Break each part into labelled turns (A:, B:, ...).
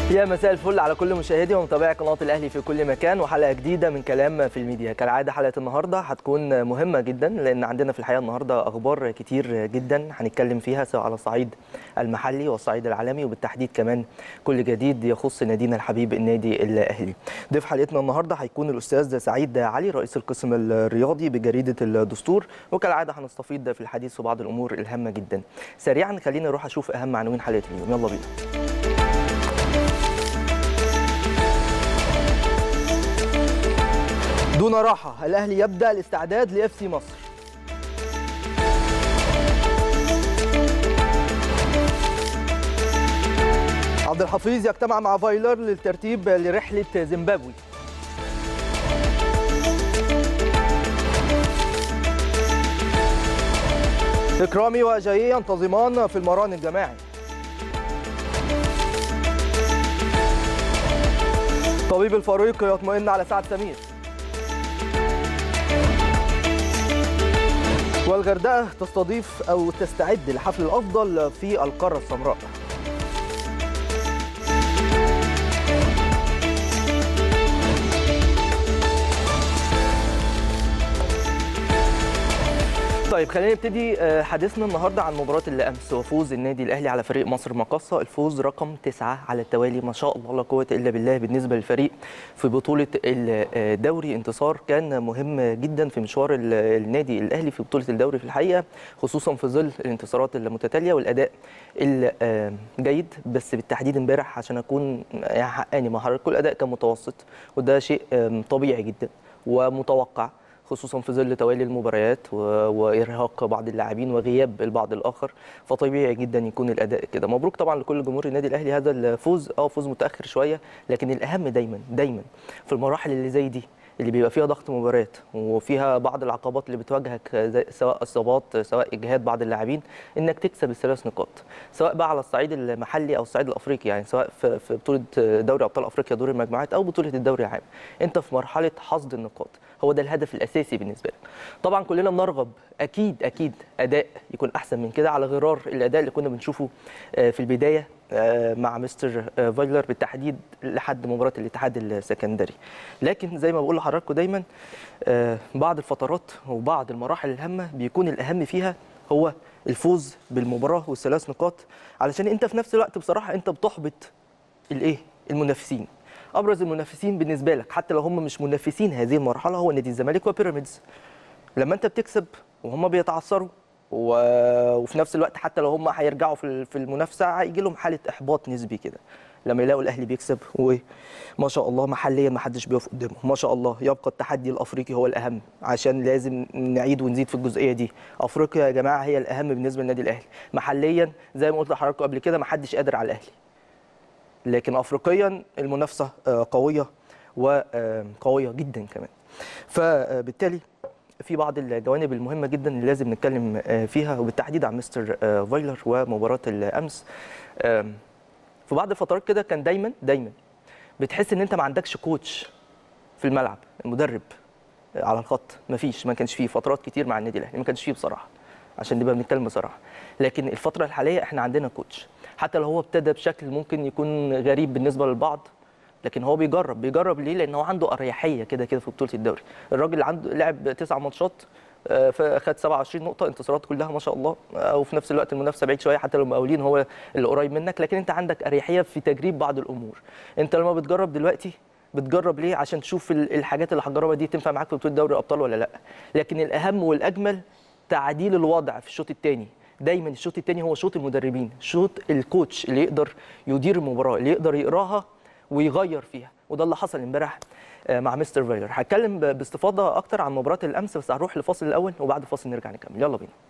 A: يا مساء الفل على كل مشاهدي ومتابعي قناه الاهلي في كل مكان وحلقه جديده من كلام في الميديا كالعاده حلقه النهارده هتكون مهمه جدا لان عندنا في الحقيقه النهارده اخبار كتير جدا هنتكلم فيها سواء على الصعيد المحلي والصعيد العالمي وبالتحديد كمان كل جديد يخص نادينا الحبيب النادي الاهلي ضيف حلقتنا النهارده هيكون الاستاذ سعيد علي رئيس القسم الرياضي بجريده الدستور وكالعاده هنستفيض في الحديث في بعض الامور الهامه جدا سريعا خلينا نروح اشوف اهم عناوين حلقه اليوم يلا بينا دون راحة الأهلي يبدأ الاستعداد لإف سي مصر عبد الحفيظ يجتمع مع فايلر للترتيب لرحلة زيمبابوي إكرامي وأجاييه ينتظمان في المران الجماعي طبيب الفريق يطمئن على سعد سمير والغردقة تستضيف أو تستعد لحفل الأفضل في القارة السمراء طيب خلينا نبتدي حديثنا النهارده عن مباراه الامس وفوز النادي الاهلي على فريق مصر مقصه الفوز رقم تسعة على التوالي ما شاء الله لا قوه الا بالله بالنسبه للفريق في بطوله الدوري انتصار كان مهم جدا في مشوار النادي الاهلي في بطوله الدوري في الحقيقه خصوصا في ظل الانتصارات المتتاليه والاداء الجيد بس بالتحديد امبارح عشان اكون حقاني مع حضرتك كل الاداء كان متوسط وده شيء طبيعي جدا ومتوقع خصوصا في ظل توالي المباريات و... وارهاق بعض اللاعبين وغياب البعض الاخر فطبيعي جدا يكون الاداء كده مبروك طبعا لكل جمهور النادي الاهلي هذا الفوز اه فوز متاخر شويه لكن الاهم دايما دايما في المراحل اللي زي دي اللي بيبقى فيها ضغط مباريات وفيها بعض العقبات اللي بتواجهك سواء اصابات سواء اجهاد بعض اللاعبين انك تكسب الثلاث نقاط سواء بقى على الصعيد المحلي او الصعيد الافريقي يعني سواء في بطوله دوري ابطال افريقيا دور المجموعات او بطوله الدوري العام انت في مرحله حصد النقاط هو ده الهدف الاساسي بالنسبه لك طبعا كلنا بنرغب اكيد اكيد اداء يكون احسن من كده على غرار الاداء اللي كنا بنشوفه في البدايه مع مستر فايلر بالتحديد لحد مباراه الاتحاد السكندري لكن زي ما بقول لحضراتكم دايما بعض الفترات وبعض المراحل الهامه بيكون الاهم فيها هو الفوز بالمباراه والثلاث نقاط علشان انت في نفس الوقت بصراحه انت بتحبط الايه المنافسين ابرز المنافسين بالنسبه لك حتى لو هم مش منافسين هذه المرحله هو نادي الزمالك وبيراميدز لما انت بتكسب وهم بيتعثروا و... وفي نفس الوقت حتى لو هم هيرجعوا في في المنافسه هيجي لهم حاله احباط نسبي كده لما يلاقوا الاهلي بيكسب وما شاء الله محليا ما حدش بيقف قدامه ما شاء الله يبقى التحدي الافريقي هو الاهم عشان لازم نعيد ونزيد في الجزئيه دي افريقيا يا جماعه هي الاهم بالنسبه للنادي الاهلي محليا زي ما قلت لحضراتكم قبل كده ما حدش قادر على الاهلي لكن افريقيا المنافسه قويه وقويه جدا كمان فبالتالي في بعض الجوانب المهمه جدا اللي لازم نتكلم فيها وبالتحديد عن مستر فايلر ومباراه الامس في بعض الفترات كده كان دايما دايما بتحس ان انت ما عندكش كوتش في الملعب المدرب على الخط ما فيش ما كانش فيه فترات كتير مع النادي الاهلي ما كانش فيه بصراحه عشان نبقى بنتكلم بصراحه لكن الفتره الحاليه احنا عندنا كوتش حتى لو هو ابتدى بشكل ممكن يكون غريب بالنسبه للبعض لكن هو بيجرب بيجرب ليه لان هو عنده اريحيه كده كده في بطوله الدوري الراجل عنده لعب تسع ماتشات خد 27 نقطه انتصارات كلها ما شاء الله وفي نفس الوقت المنافسه بعيد شويه حتى لو المقاولين هو اللي قريب منك لكن انت عندك اريحيه في تجريب بعض الامور انت لما بتجرب دلوقتي بتجرب ليه عشان تشوف الحاجات اللي هتجربها دي تنفع معاك في بطوله دوري الابطال ولا لا لكن الاهم والاجمل تعديل الوضع في الشوط الثاني دايما الشوط الثاني هو شوط المدربين شوط الكوتش اللي يقدر يدير المباراه اللي يقدر يقراها ويغير فيها وده اللي حصل امبارح مع مستر فايلر هتكلم باستفاضه اكتر عن مباراه الامس بس هنروح لفاصل الاول وبعد الفاصل نرجع نكمل يلا بينا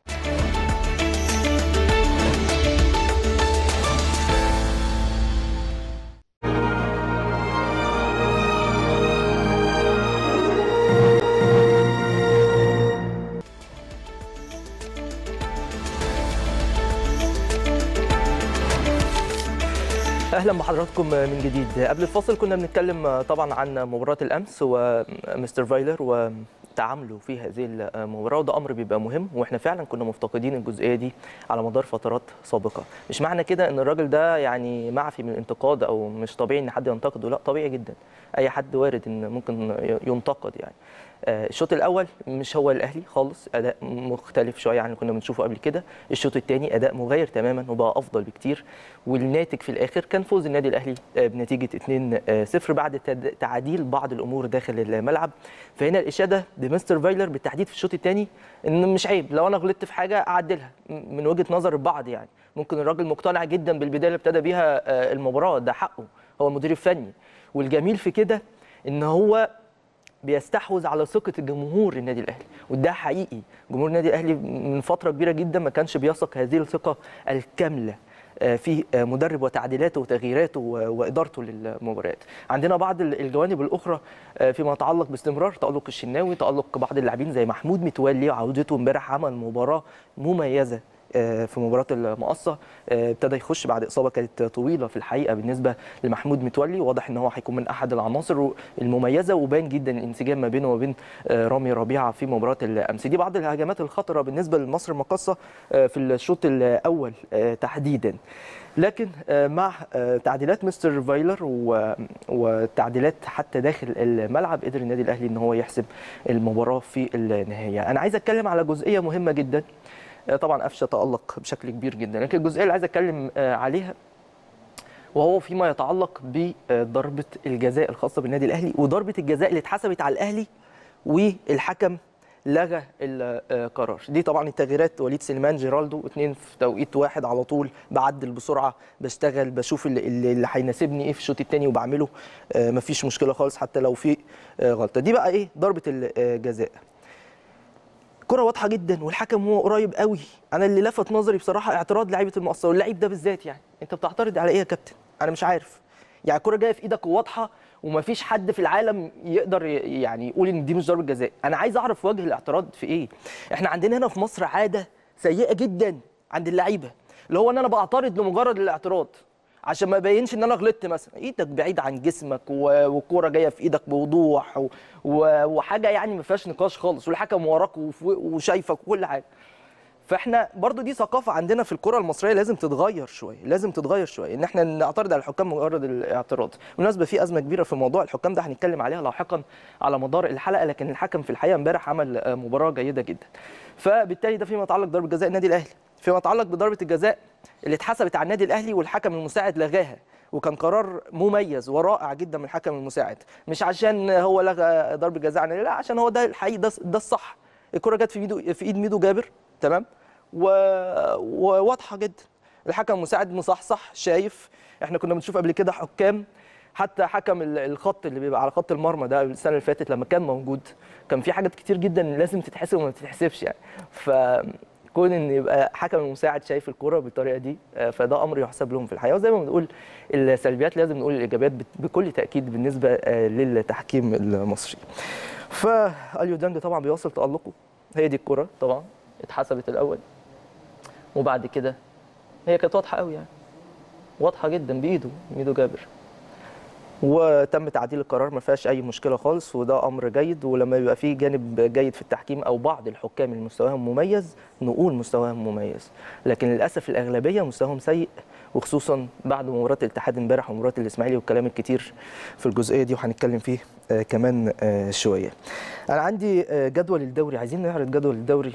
A: اهلا بحضراتكم من جديد قبل الفاصل كنا بنتكلم طبعا عن مباراه الامس ومستر فايلر تعامله في هذه المباراه وده امر بيبقى مهم واحنا فعلا كنا مفتقدين الجزئيه دي على مدار فترات سابقه مش معنى كده ان الراجل ده يعني معفي من الانتقاد او مش طبيعي ان حد ينتقده لا طبيعي جدا اي حد وارد ان ممكن ينتقد يعني الشوط الاول مش هو الاهلي خالص اداء مختلف شويه عن اللي كنا بنشوفه قبل كده الشوط الثاني اداء مغاير تماما وبقى افضل بكتير والناتج في الاخر كان فوز النادي الاهلي بنتيجه 2-0 بعد تعديل بعض الامور داخل الملعب فهنا الاشاده لمستر فايلر بالتحديد في الشوط الثاني ان مش عيب لو انا غلطت في حاجه اعدلها من وجهه نظر البعض يعني ممكن الراجل مقتنع جدا بالبدايه اللي ابتدى بيها المباراه ده حقه هو المدير الفني والجميل في كده ان هو بيستحوذ على ثقه الجمهور النادي الاهلي وده حقيقي جمهور النادي الاهلي من فتره كبيره جدا ما كانش بيثق هذه الثقه الكامله في مدرب وتعديلاته وتغييراته وادارته للمباريات. عندنا بعض الجوانب الاخرى فيما يتعلق باستمرار تالق الشناوي، تالق بعض اللاعبين زي محمود متولي وعودته امبارح عمل مباراه مميزه في مباراه المقصه ابتدى يخش بعد اصابه كانت طويله في الحقيقه بالنسبه لمحمود متولي واضح ان هو هيكون من احد العناصر المميزه وبان جدا الانسجام ما بينه وبين رامي ربيعه في مباراه الامس دي بعض الهجمات الخطره بالنسبه لمصر المقصه في الشوط الاول تحديدا لكن مع تعديلات مستر فايلر وتعديلات حتى داخل الملعب قدر النادي الاهلي ان هو يحسب المباراه في النهايه انا عايز اتكلم على جزئيه مهمه جدا طبعا قفشه تالق بشكل كبير جدا لكن الجزئيه اللي عايز اتكلم عليها وهو فيما يتعلق بضربه الجزاء الخاصه بالنادي الاهلي وضربه الجزاء اللي اتحسبت على الاهلي والحكم لغى القرار دي طبعا التغييرات وليد سليمان جيرالدو اثنين في توقيت واحد على طول بعدل بسرعه بشتغل بشوف اللي, اللي هيناسبني ايه في الشوط الثاني وبعمله مفيش مشكله خالص حتى لو في غلطه دي بقى ايه ضربه الجزاء كرة واضحة جدا والحكم هو قريب قوي انا اللي لفت نظري بصراحة اعتراض لعيبة المقصة واللعيب ده بالذات يعني انت بتعترض على ايه يا كابتن انا مش عارف يعني الكرة جاية في ايدك وواضحة ومفيش حد في العالم يقدر يعني يقول ان دي مش ضربة جزاء انا عايز اعرف وجه الاعتراض في ايه احنا عندنا هنا في مصر عادة سيئة جدا عند اللعيبة اللي هو ان انا بعترض لمجرد الاعتراض عشان ما يبينش ان انا غلطت مثلا ايدك بعيد عن جسمك والكوره جايه في ايدك بوضوح و... و... وحاجه يعني ما فيهاش نقاش خالص والحكم وراك وف... وشايفك وكل حاجه فاحنا برضو دي ثقافه عندنا في الكره المصريه لازم تتغير شويه لازم تتغير شويه ان احنا نعترض على الحكام مجرد الاعتراض بالمناسبه في ازمه كبيره في موضوع الحكام ده هنتكلم عليها لاحقا على مدار الحلقه لكن الحكم في الحقيقه امبارح عمل مباراه جيده جدا فبالتالي ده فيما يتعلق ضربه جزاء النادي الاهلي فيما يتعلق بضربه الجزاء اللي اتحسبت على النادي الاهلي والحكم المساعد لغاها وكان قرار مميز ورائع جدا من الحكم المساعد مش عشان هو لغى ضربه جزاء لا عشان هو ده الحقيقي ده, ده الصح الكره جت في ايده في ايد ميدو جابر تمام وواضحه جدا الحكم المساعد مصحصح شايف احنا كنا بنشوف قبل كده حكام حتى حكم الخط اللي بيبقى على خط المرمى ده السنه اللي فاتت لما كان موجود كان في حاجات كتير جدا لازم تتحسب وما تتحسبش يعني ف كون ان يبقى حكم المساعد شايف الكوره بالطريقه دي فده امر يحسب لهم في الحقيقه وزي ما بنقول السلبيات لازم نقول الايجابيات بكل تاكيد بالنسبه للتحكيم المصري فاليو دانج طبعا بيواصل تالقه هي دي الكوره طبعا اتحسبت الاول وبعد كده هي كانت واضحه قوي يعني واضحه جدا بايده ميدو جابر وتم تعديل القرار ما فيهاش اي مشكله خالص وده امر جيد ولما يبقى في جانب جيد في التحكيم او بعض الحكام اللي مستواهم مميز نقول مستواهم مميز لكن للاسف الاغلبيه مستواهم سيء وخصوصا بعد مباراه الاتحاد امبارح ومباراه الاسماعيلي والكلام الكتير في الجزئيه دي وهنتكلم فيه كمان شويه انا عندي جدول الدوري عايزين نعرض جدول الدوري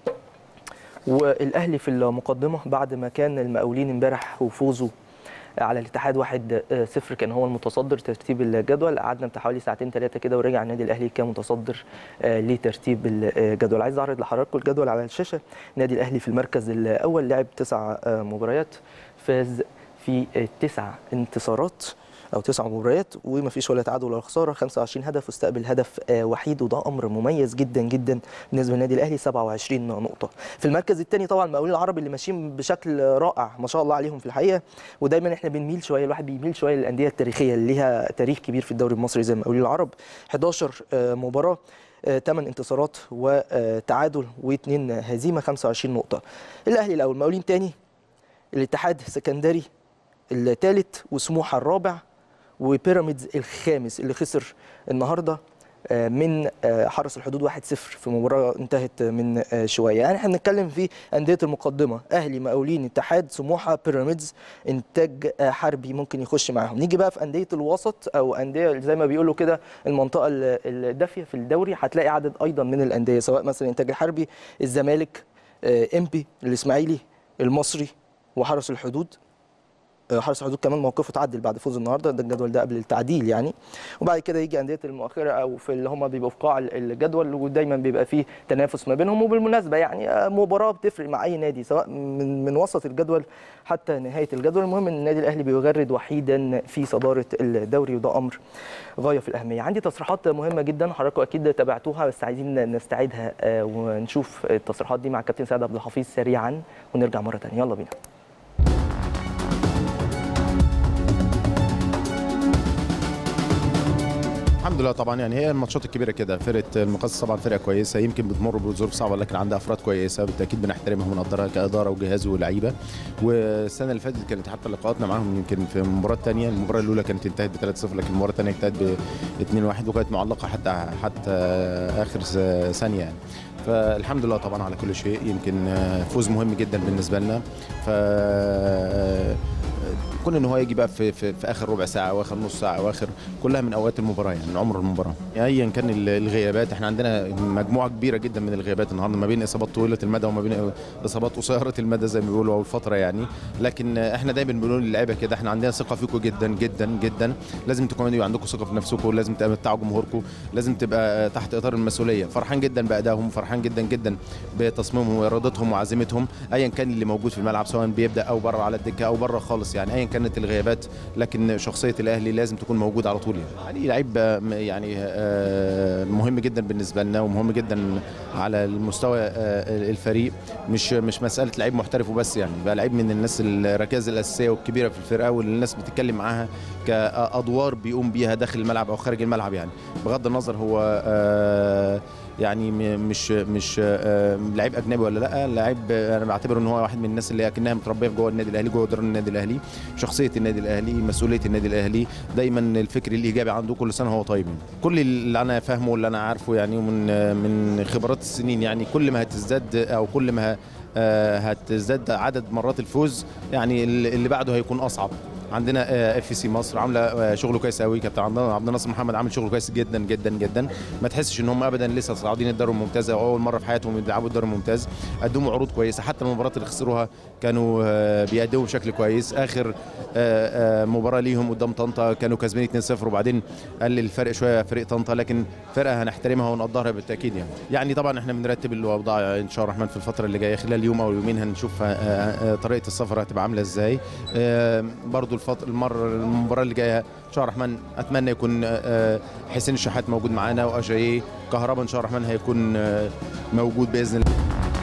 A: والاهلي في المقدمه بعد ما كان المقاولين امبارح وفوزه على الاتحاد واحد صفر كان هو المتصدر ترتيب الجدول قعدنا بتاع حوالي ساعتين ثلاثه كده ورجع النادي الاهلي كمتصدر لترتيب الجدول عايز اعرض لحضراتكم الجدول على الشاشه النادي الاهلي في المركز الاول لعب تسع مباريات فاز في تسع انتصارات او تسع مباريات وما فيش ولا تعادل ولا خساره 25 هدف واستقبل هدف وحيد وده امر مميز جدا جدا بالنسبه للنادي الاهلي 27 نقطه في المركز الثاني طبعا المقاولين العرب اللي ماشيين بشكل رائع ما شاء الله عليهم في الحقيقه ودايما احنا بنميل شويه الواحد بيميل شويه للانديه التاريخيه اللي ليها تاريخ كبير في الدوري المصري زي المقاولين العرب 11 مباراه 8 انتصارات وتعادل واثنين هزيمه 25 نقطه الاهلي الاول المقاولين ثاني الاتحاد السكندري الثالث وسموحه الرابع وبيراميدز الخامس اللي خسر النهارده آه، من آه، حرس الحدود 1-0 في مباراه انتهت من آه، شويه يعني احنا بنتكلم في انديه المقدمه اهلي مقاولين اتحاد سموحه بيراميدز انتاج آه، حربي ممكن يخش معاهم نيجي بقى في انديه الوسط او انديه زي ما بيقولوا كده المنطقه ال- الدافيه في الدوري هتلاقي عدد ايضا من الانديه سواء مثلا انتاج الحربي الزمالك آه، امبي الاسماعيلي المصري وحرس الحدود آه، حرس الحدود كمان موقفه اتعدل بعد فوز النهارده ده الجدول ده قبل التعديل يعني وبعد كده يجي انديه المؤخره او في اللي هم بيبقوا في قاع الجدول ودايما بيبقى فيه تنافس ما بينهم وبالمناسبه يعني آه، مباراه بتفرق مع اي نادي سواء من من وسط الجدول حتى نهايه الجدول المهم ان النادي الاهلي بيغرد وحيدا في صداره الدوري وده امر غايه في الاهميه عندي تصريحات مهمه جدا حضراتكم اكيد تابعتوها بس عايزين نستعيدها آه، ونشوف التصريحات دي مع الكابتن سيد عبد الحفيظ سريعا ونرجع مره ثانيه يلا بينا
B: الحمد لله طبعا يعني هي الماتشات الكبيره كده فرقه المقص طبعا فرقه كويسه يمكن بتمر بظروف صعبه لكن عندها افراد كويسه بالتاكيد بنحترمها ونقدرها كاداره وجهاز ولاعيبه والسنه اللي فاتت كانت حتى لقاءاتنا معاهم يمكن في مباراه ثانيه المباراه الاولى كانت انتهت ب 3-0 لكن المباراه الثانيه انتهت ب 2-1 وكانت معلقه حتى حتى اخر س- ثانيه يعني فالحمد لله طبعا على كل شيء يمكن آه، فوز مهم جدا بالنسبه لنا ف كون ان هو يجي بقى في, في, في اخر ربع ساعه واخر نص ساعه واخر كلها من اوقات المباراه يعني من عمر المباراه يعني ايا كان ال- الغيابات احنا عندنا مجموعه كبيره جدا من الغيابات النهارده ما بين اصابات طويله المدى وما بين اصابات قصيره المدى زي ما بيقولوا او الفتره يعني لكن احنا دايما بنقول للعيبه كده احنا عندنا ثقه فيكم جدا جدا جدا لازم تكونوا يبقى عندكم ثقه في نفسكم لازم تمتعوا جمهوركم لازم تبقى تحت اطار المسؤوليه فرحان جدا بادائهم فرحان جدا جدا بتصميمهم وارادتهم وعزيمتهم ايا كان اللي موجود في الملعب سواء بيبدا او بره على الدكه او بره خالص يعني ايا كانت الغيابات لكن شخصيه الاهلي لازم تكون موجوده على طول يعني علي لعيب آه، م- يعني آه، مهم جدا بالنسبه لنا ومهم جدا على المستوى آه، الفريق مش مش مساله لعيب محترف وبس يعني بقى لعيب من الناس الركائز الاساسيه والكبيره في الفرقه واللي الناس بتتكلم معاها كادوار بيقوم بيها داخل الملعب او خارج الملعب يعني بغض النظر هو آه، يعني م- مش مش آه، لعيب اجنبي ولا لا لعيب آه، انا بعتبره ان هو واحد من الناس اللي اكنها متربيه في جوه النادي الاهلي جوه دار النادي الاهلي شخصيه النادي الاهلي مسؤوليه النادي الاهلي دايما الفكر الايجابي عنده كل سنه هو طيب كل اللي انا فاهمه واللي انا عارفه يعني من آه، من خبرات السنين يعني كل ما هتزداد او كل ما آه، هتزداد عدد مرات الفوز يعني اللي بعده هيكون اصعب عندنا اف سي مصر عامله آه، شغل كويس قوي كابتن عبد عبد الناصر محمد عامل شغل كويس جدا جدا جدا ما تحسش ان هم ابدا لسه صاعدين الدوري الممتاز او اول مره في حياتهم يلعبوا الدوري الممتاز قدموا عروض كويسه حتى المباريات اللي خسروها كانوا آه، بيقدموا بشكل كويس اخر آه، آه، مباراه ليهم قدام طنطا كانوا كاسبين 2-0 وبعدين قلل الفرق شويه فريق طنطا لكن فرقه هنحترمها ونقدرها بالتاكيد يعني يعني طبعا احنا بنرتب الاوضاع ان شاء الله الرحمن في الفتره اللي جايه خلال يوم او يومين هنشوف آه، آه، طريقه السفر هتبقى عامله ازاي آه، برضو الفتره المره المباراه اللي جايه ان شاء الله الرحمن اتمنى يكون آه، حسين الشحات موجود معانا واجاييه كهربا ان شاء الله الرحمن هيكون آه، موجود باذن الله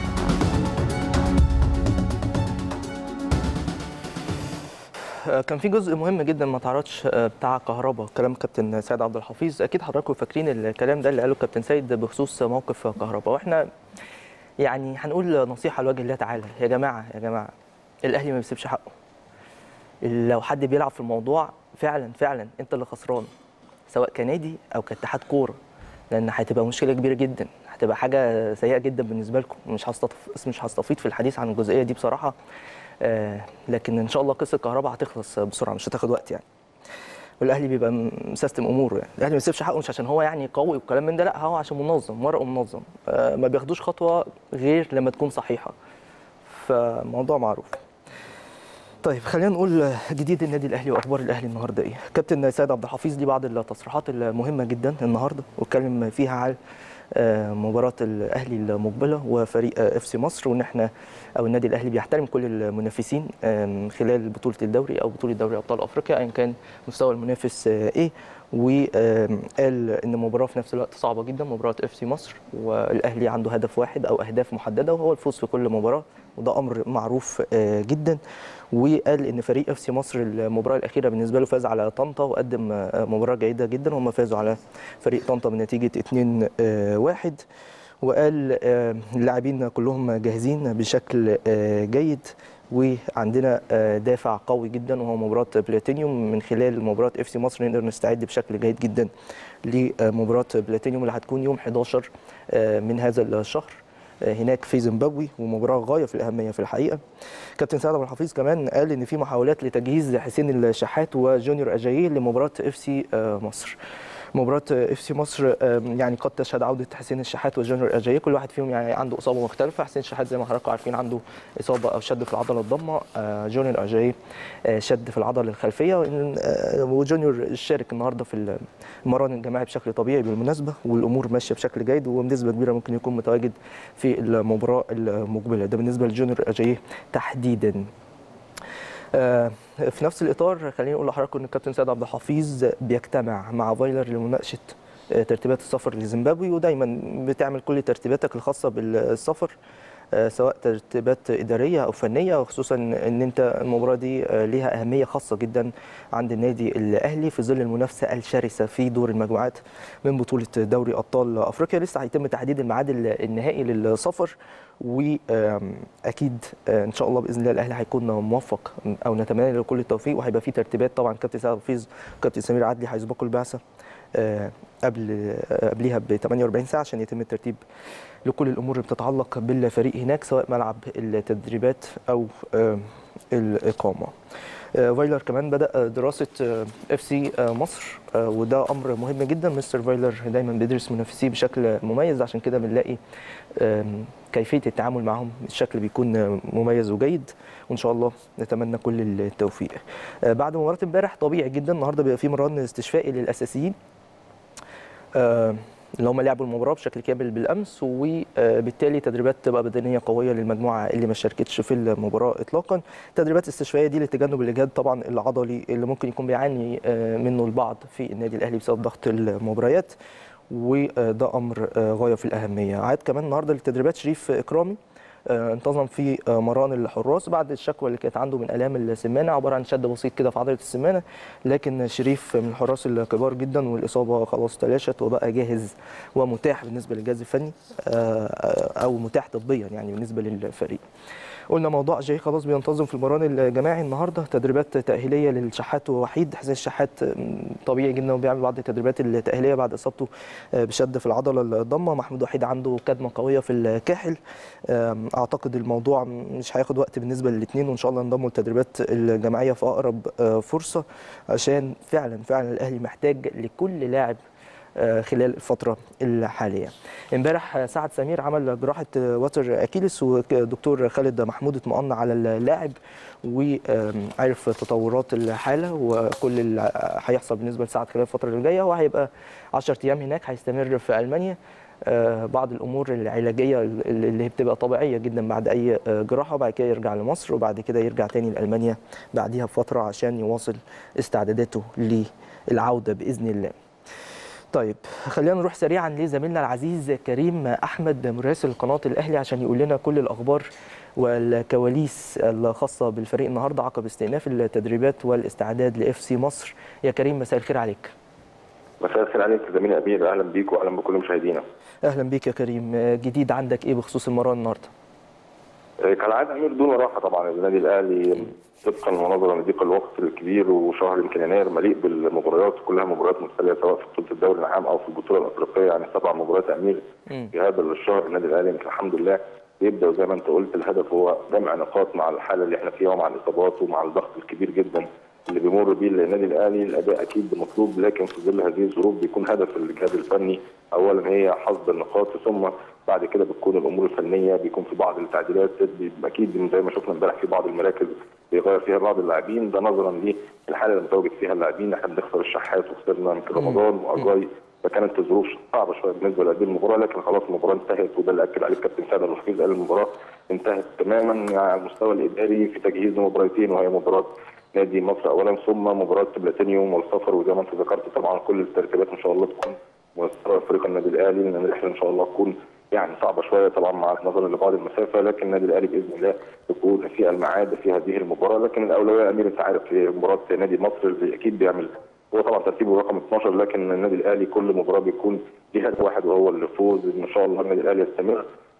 A: آه، كان في جزء مهم جدا ما تعرضش آه، بتاع كهربا كلام كابتن سيد عبد الحفيظ اكيد حضراتكم فاكرين الكلام ده اللي قاله كابتن سيد بخصوص موقف كهربا واحنا يعني هنقول نصيحه لوجه الله تعالى يا جماعه يا جماعه الاهلي ما بيسيبش حقه لو حد بيلعب في الموضوع فعلا فعلا انت اللي خسران سواء كنادي او كاتحاد كوره لان هتبقى مشكله كبيره جدا هتبقى حاجه سيئه جدا بالنسبه لكم مش هستف... مش هستفيض في الحديث عن الجزئيه دي بصراحه آه لكن ان شاء الله قصه الكهرباء هتخلص بسرعه مش هتاخد وقت يعني والاهلي بيبقى مسيستم اموره يعني الاهلي ما بيسيبش حقه مش عشان هو يعني قوي والكلام من ده لا هو عشان منظم ورقه منظم آه ما بياخدوش خطوه غير لما تكون صحيحه فموضوع معروف طيب خلينا نقول جديد النادي الاهلي واخبار الاهلي النهارده ايه كابتن سيد عبد الحفيظ ليه بعض التصريحات المهمه جدا النهارده واتكلم فيها على آه، مباراه الاهلي المقبله وفريق اف سي مصر وان احنا او النادي الاهلي بيحترم كل المنافسين آم، خلال بطوله الدوري او بطوله دوري ابطال افريقيا ايا كان مستوى المنافس آه، ايه وقال ان المباراه في نفس الوقت صعبه جدا مباراه اف سي مصر والاهلي عنده هدف واحد او اهداف محدده وهو الفوز في كل مباراه وده امر معروف آه، جدا وقال ان فريق اف سي مصر المباراه الاخيره بالنسبه له فاز على طنطا وقدم آه، مباراه جيده جدا وهم فازوا على فريق طنطا بنتيجه 2-1 وقال آه، اللاعبين كلهم جاهزين بشكل آه، جيد وعندنا آه، دافع قوي جدا وهو مباراه بلاتينيوم من خلال مباراه اف سي مصر نقدر نستعد بشكل جيد جدا لمباراه بلاتينيوم اللي هتكون يوم 11 آه، من هذا الشهر آه، هناك في زيمبابوي ومباراه غايه في الاهميه في الحقيقه كابتن سعد عبد الحفيظ كمان قال ان في محاولات لتجهيز حسين الشحات وجونيور اجاييه لمباراه اف سي مصر مباراة اف سي مصر آم، يعني قد تشهد عودة حسين الشحات وجونيور اجاييه كل واحد فيهم يعني عنده إصابة مختلفة حسين الشحات زي ما حضراتكم عارفين عنده إصابة أو شد في العضلة الضمة آه، جونيور اجاييه آه، شد في العضلة الخلفية وإن- آه، وجونيور شارك النهارده في المران الجماعي بشكل طبيعي بالمناسبة والأمور ماشية بشكل جيد وبنسبة كبيرة ممكن يكون متواجد في المباراة المقبلة ده بالنسبة لجونيور اجاييه تحديدا آه، في نفس الاطار خليني اقول لحضراتكم ان الكابتن سيد عبد الحفيظ بيجتمع مع فايلر لمناقشه آه، ترتيبات السفر لزيمبابوي ودايما بتعمل كل ترتيباتك الخاصه بالسفر آه، سواء ترتيبات اداريه او فنيه وخصوصا ان انت المباراه دي آه، ليها اهميه خاصه جدا عند النادي الاهلي في ظل المنافسه الشرسه في دور المجموعات من بطوله دوري ابطال افريقيا لسه هيتم تحديد الميعاد النهائي للسفر واكيد ان شاء الله باذن الله الاهلي هيكون موفق او نتمنى له كل التوفيق وهيبقى في ترتيبات طبعا كابتن سعد حفيظ كابتن سمير عدلي هيسبقوا البعثه آه، قبل آه، قبليها ب 48 ساعه عشان يتم الترتيب لكل الامور اللي بتتعلق بالفريق هناك سواء ملعب التدريبات او آه، الاقامه. آه، فايلر كمان بدا دراسه اف سي مصر آه، وده امر مهم جدا مستر فايلر دايما بيدرس منافسيه بشكل مميز عشان كده بنلاقي آم، كيفيه التعامل معهم الشكل بيكون مميز وجيد وان شاء الله نتمنى كل التوفيق آه، بعد مباراه امبارح طبيعي جدا النهارده بيبقى في مران استشفائي للاساسيين آه، اللي هم لعبوا المباراه بشكل كامل بالامس وبالتالي تدريبات تبقى بدنيه قويه للمجموعه اللي ما شاركتش في المباراه اطلاقا تدريبات استشفائيه دي لتجنب الاجهاد طبعا العضلي اللي ممكن يكون بيعاني آه، منه البعض في النادي الاهلي بسبب ضغط المباريات وده امر آه، غايه في الاهميه عاد كمان النهارده للتدريبات شريف اكرامي آه، انتظم في آه، مران الحراس بعد الشكوى اللي كانت عنده من الام السمانه عباره عن شد بسيط كده في عضله السمانه لكن شريف من الحراس الكبار جدا والاصابه خلاص تلاشت وبقى جاهز ومتاح بالنسبه للجهاز الفني آه، او متاح طبيا يعني بالنسبه للفريق قلنا موضوع جاي خلاص بينتظم في المران الجماعي النهارده تدريبات تاهيليه للشحات ووحيد حسين الشحات م، طبيعي جدا وبيعمل بعض التدريبات التاهيليه بعد اصابته آه، بشد في العضله الضمه محمود وحيد عنده كدمه قويه في الكاحل آم، اعتقد الموضوع مش هياخد وقت بالنسبه للاثنين وان شاء الله ينضموا للتدريبات الجماعيه في اقرب آه، فرصه عشان فعلا فعلا الاهلي محتاج لكل لاعب آه، خلال الفترة الحالية امبارح آه، سعد سمير عمل جراحة آه، وتر أكيلس ودكتور خالد محمود اطمأن على اللاعب وعرف تطورات الحالة وكل اللي هيحصل بالنسبة لسعد خلال الفترة اللي جاية وهيبقى 10 أيام هناك هيستمر في ألمانيا آه، بعض الامور العلاجيه اللي هي بتبقى طبيعيه جدا بعد اي آه، جراحه وبعد كده يرجع لمصر وبعد كده يرجع تاني لالمانيا بعديها بفتره عشان يواصل استعداداته للعوده باذن الله. طيب خلينا نروح سريعا لزميلنا العزيز كريم احمد مراسل قناه الاهلي عشان يقول لنا كل الاخبار والكواليس الخاصه بالفريق النهارده عقب استئناف التدريبات والاستعداد لاف سي مصر يا كريم مساء الخير عليك
C: مساء الخير عليك زميلي امير اهلا بيك واهلا بكل مشاهدينا
A: اهلا بيك يا كريم جديد عندك ايه بخصوص المباراه النهارده
C: آه، كالعاده امير دون راحه طبعا النادي الاهلي طبقا ونظرا لضيق الوقت الكبير وشهر يمكن يناير مليء بالمباريات كلها مباريات متتاليه سواء في بطوله الدوري العام او في البطوله الافريقيه يعني سبع مباريات امير
A: مم.
C: في هذا الشهر النادي الاهلي يمكن الحمد لله بيبدا زي ما انت قلت الهدف هو جمع نقاط مع الحاله اللي احنا فيها ومع الاصابات ومع الضغط الكبير جدا اللي بيمر بيه النادي الاهلي الاداء اكيد مطلوب لكن في ظل هذه الظروف بيكون هدف الجهاز الفني اولا هي حصد النقاط ثم بعد كده بتكون الامور الفنيه بيكون في بعض التعديلات بيبقى اكيد زي ما شفنا امبارح في بعض المراكز بيغير فيها بعض اللاعبين ده نظرا للحاله اللي متواجد فيها اللاعبين احنا بنخسر الشحات وخسرنا يمكن رمضان واجاي فكانت الظروف صعبه شويه بالنسبه لهذه المباراه لكن خلاص المباراه انتهت وده اللي اكد عليه الكابتن سعد عبد الحفيظ قال المباراه انتهت تماما يعني على المستوى الاداري في تجهيز مباراتين وهي مباراه نادي مصر اولا ثم مباراه بلاتينيوم والسفر وزي ما انت ذكرت طبعا كل الترتيبات ان شاء الله تكون ميسره لفريق النادي الاهلي لان الرحله ان شاء الله تكون يعني صعبه شويه طبعا مع نظرا لبعض المسافه لكن النادي الاهلي باذن الله يكون في الميعاد في هذه المباراه لكن الاولويه امير انت عارف في مباراه نادي مصر اللي اكيد بيعمل هو طبعا ترتيبه رقم 12 لكن النادي الاهلي كل مباراه بيكون ليه هدف واحد وهو الفوز ان شاء الله النادي الاهلي يستمر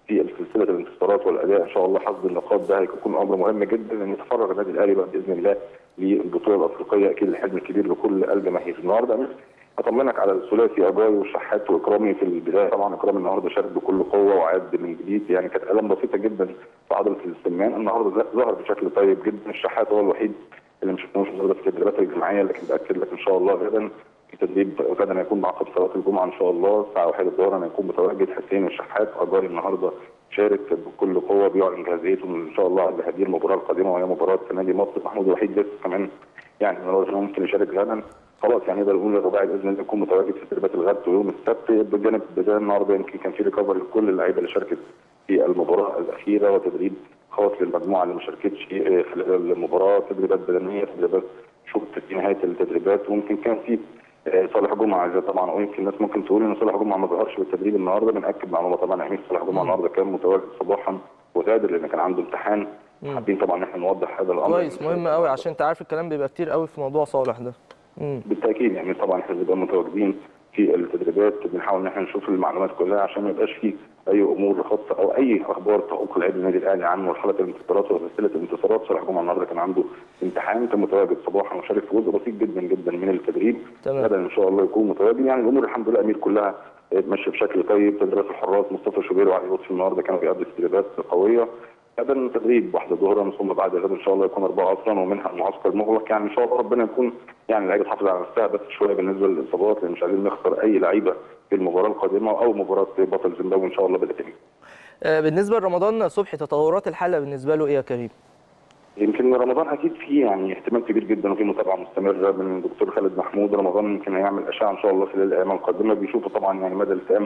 C: في سلسله الانتصارات والاداء ان شاء الله حصد النقاط ده هيكون امر مهم جدا ان يتفرغ النادي الاهلي بقى باذن الله للبطوله الافريقيه اكيد الحلم الكبير لكل الجماهير النهارده بس اطمنك على الثلاثي اجاي والشحات واكرامي في البدايه طبعا اكرامي النهارده شارك بكل قوه وعاد من جديد يعني كانت الام بسيطه جدا في عضله الاستمان النهارده ظهر بشكل طيب جدا الشحات هو الوحيد اللي مش شفناهوش النهارده في التدريبات الجماعيه لكن باكد لك ان شاء الله غدا في تدريب غدا هيكون معقد صلاه الجمعه ان شاء الله الساعه 1 الظهر هيكون متواجد حسين والشحات اجاي النهارده شارك بكل قوه بيعلن جاهزيته ان شاء الله لهذه المباراه القادمه وهي مباراه نادي مصر محمود الوحيد لسه كمان يعني ممكن يشارك غدا خلاص يعني نقدر نقول الرباعي باذن الله يكون متواجد في تدريبات الغد ويوم السبت بجانب بجانب النهارده يمكن كان في ريكفري لكل اللعيبه اللي شاركت في المباراه الاخيره وتدريب خاص للمجموعه اللي ما شاركتش خلال المباراه تدريبات بدنيه تدريبات شوط في نهايه التدريبات وممكن كان في صالح جمعه طبعا ويمكن الناس ممكن تقول ان صالح جمعه ما ظهرش بالتدريب النهارده بناكد معلومه طبعا امير صالح جمعه النهارده كان متواجد صباحا وغادر لان كان عنده امتحان حابين طبعا ان احنا نوضح هذا الامر
A: كويس مهم قوي عشان انت عارف الكلام بيبقى كتير قوي في موضوع صالح ده
C: مم. بالتاكيد يعني طبعا احنا بنبقى متواجدين في التدريبات بنحاول ان احنا نشوف المعلومات كلها عشان ما يبقاش في اي امور خاصه او اي اخبار تعوق لعيبه النادي الاهلي عن مرحله الانتصارات وسلسله الانتصارات صالح جمعه النهارده كان عنده امتحان كان متواجد صباحا وشارك في جزء بسيط جدا جدا من التدريب غدا ان شاء الله يكون متواجد يعني الامور الحمد لله امير كلها ماشيه بشكل طيب تدريبات الحراس مصطفى شوبير وعلي لطفي النهارده كانوا بيقضوا تدريبات قويه غدا تدريب واحده ظهرا ثم بعد غدا ان شاء الله يكون اربعه عصرا ومنها المعسكر المغلق يعني ان شاء الله ربنا يكون يعني اللعيبه تحافظ على نفسها بس شويه بالنسبه للاصابات لان مش عايزين نخسر اي لعيبه في المباراه القادمه او مباراه بطل زيمبابوي ان شاء الله بالتالي.
A: بالنسبه لرمضان صبحي تطورات الحاله بالنسبه له ايه يا كريم؟
C: يمكن رمضان اكيد فيه يعني احتمال كبير جدا وفي متابعه مستمره من الدكتور خالد محمود رمضان يمكن هيعمل اشعه ان شاء الله خلال الايام القادمه بيشوفوا طبعا يعني مدى التئام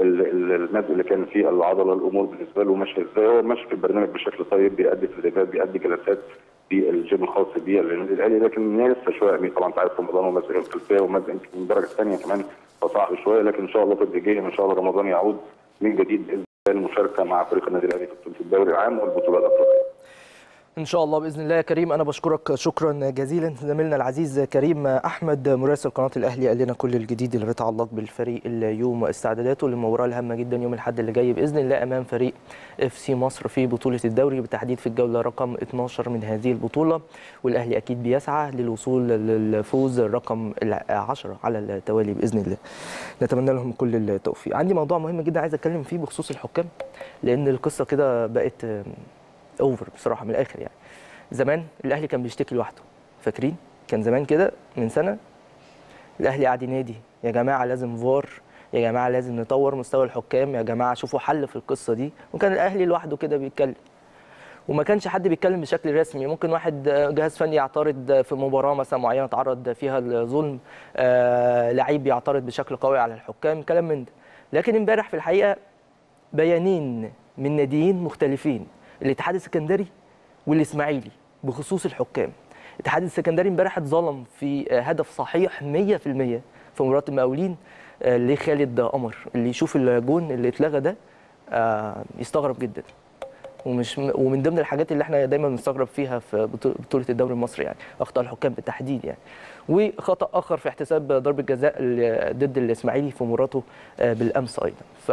C: النزق اللي كان فيه العضله الامور بالنسبه له ماشيه ازاي هو ماشي في البرنامج بشكل طيب بيأدي تدريبات بيأدي جلسات في الجيم الخاص بيه للنادي الاهلي لكن هي لسه شويه طبعا انت عارف رمضان ومزق الخلفيه ومزق يمكن من الدرجه الثانيه كمان فصعب شويه لكن ان شاء الله تدريجيا ان شاء الله رمضان يعود من جديد باذن الله المشاركه مع فريق النادي الاهلي في الدوري العام والبطوله الافريقيه.
A: ان شاء الله باذن الله يا كريم انا بشكرك شكرا جزيلا زميلنا العزيز كريم احمد مراسل قناه الاهلي قال لنا كل الجديد اللي بيتعلق بالفريق اليوم واستعداداته للمباراه الهامه جدا يوم الاحد اللي جاي باذن الله امام فريق اف سي مصر في بطوله الدوري بالتحديد في الجوله رقم 12 من هذه البطوله والاهلي اكيد بيسعى للوصول للفوز رقم 10 على التوالي باذن الله نتمنى لهم كل التوفيق عندي موضوع مهم جدا عايز اتكلم فيه بخصوص الحكام لان القصه كده بقت اوفر بصراحه من الاخر يعني زمان الاهلي كان بيشتكي لوحده فاكرين كان زمان كده من سنه الاهلي قاعد ينادي يا جماعه لازم فار يا جماعه لازم نطور مستوى الحكام يا جماعه شوفوا حل في القصه دي وكان الاهلي لوحده كده بيتكلم وما كانش حد بيتكلم بشكل رسمي ممكن واحد جهاز فني يعترض في مباراه مثلا معينه تعرض فيها الظلم آه لعيب يعترض بشكل قوي على الحكام كلام من ده لكن امبارح في الحقيقه بيانين من ناديين مختلفين الاتحاد السكندري والاسماعيلي بخصوص الحكام الاتحاد السكندري امبارح اتظلم في هدف صحيح 100% في مباراه المقاولين لخالد قمر اللي يشوف الجون اللي اتلغى ده يستغرب جدا ومش ومن ضمن الحاجات اللي احنا دايما بنستغرب فيها في بطوله الدوري المصري يعني اخطاء الحكام بالتحديد يعني وخطا اخر في احتساب ضربه جزاء ضد الاسماعيلي في مباراته بالامس ايضا ف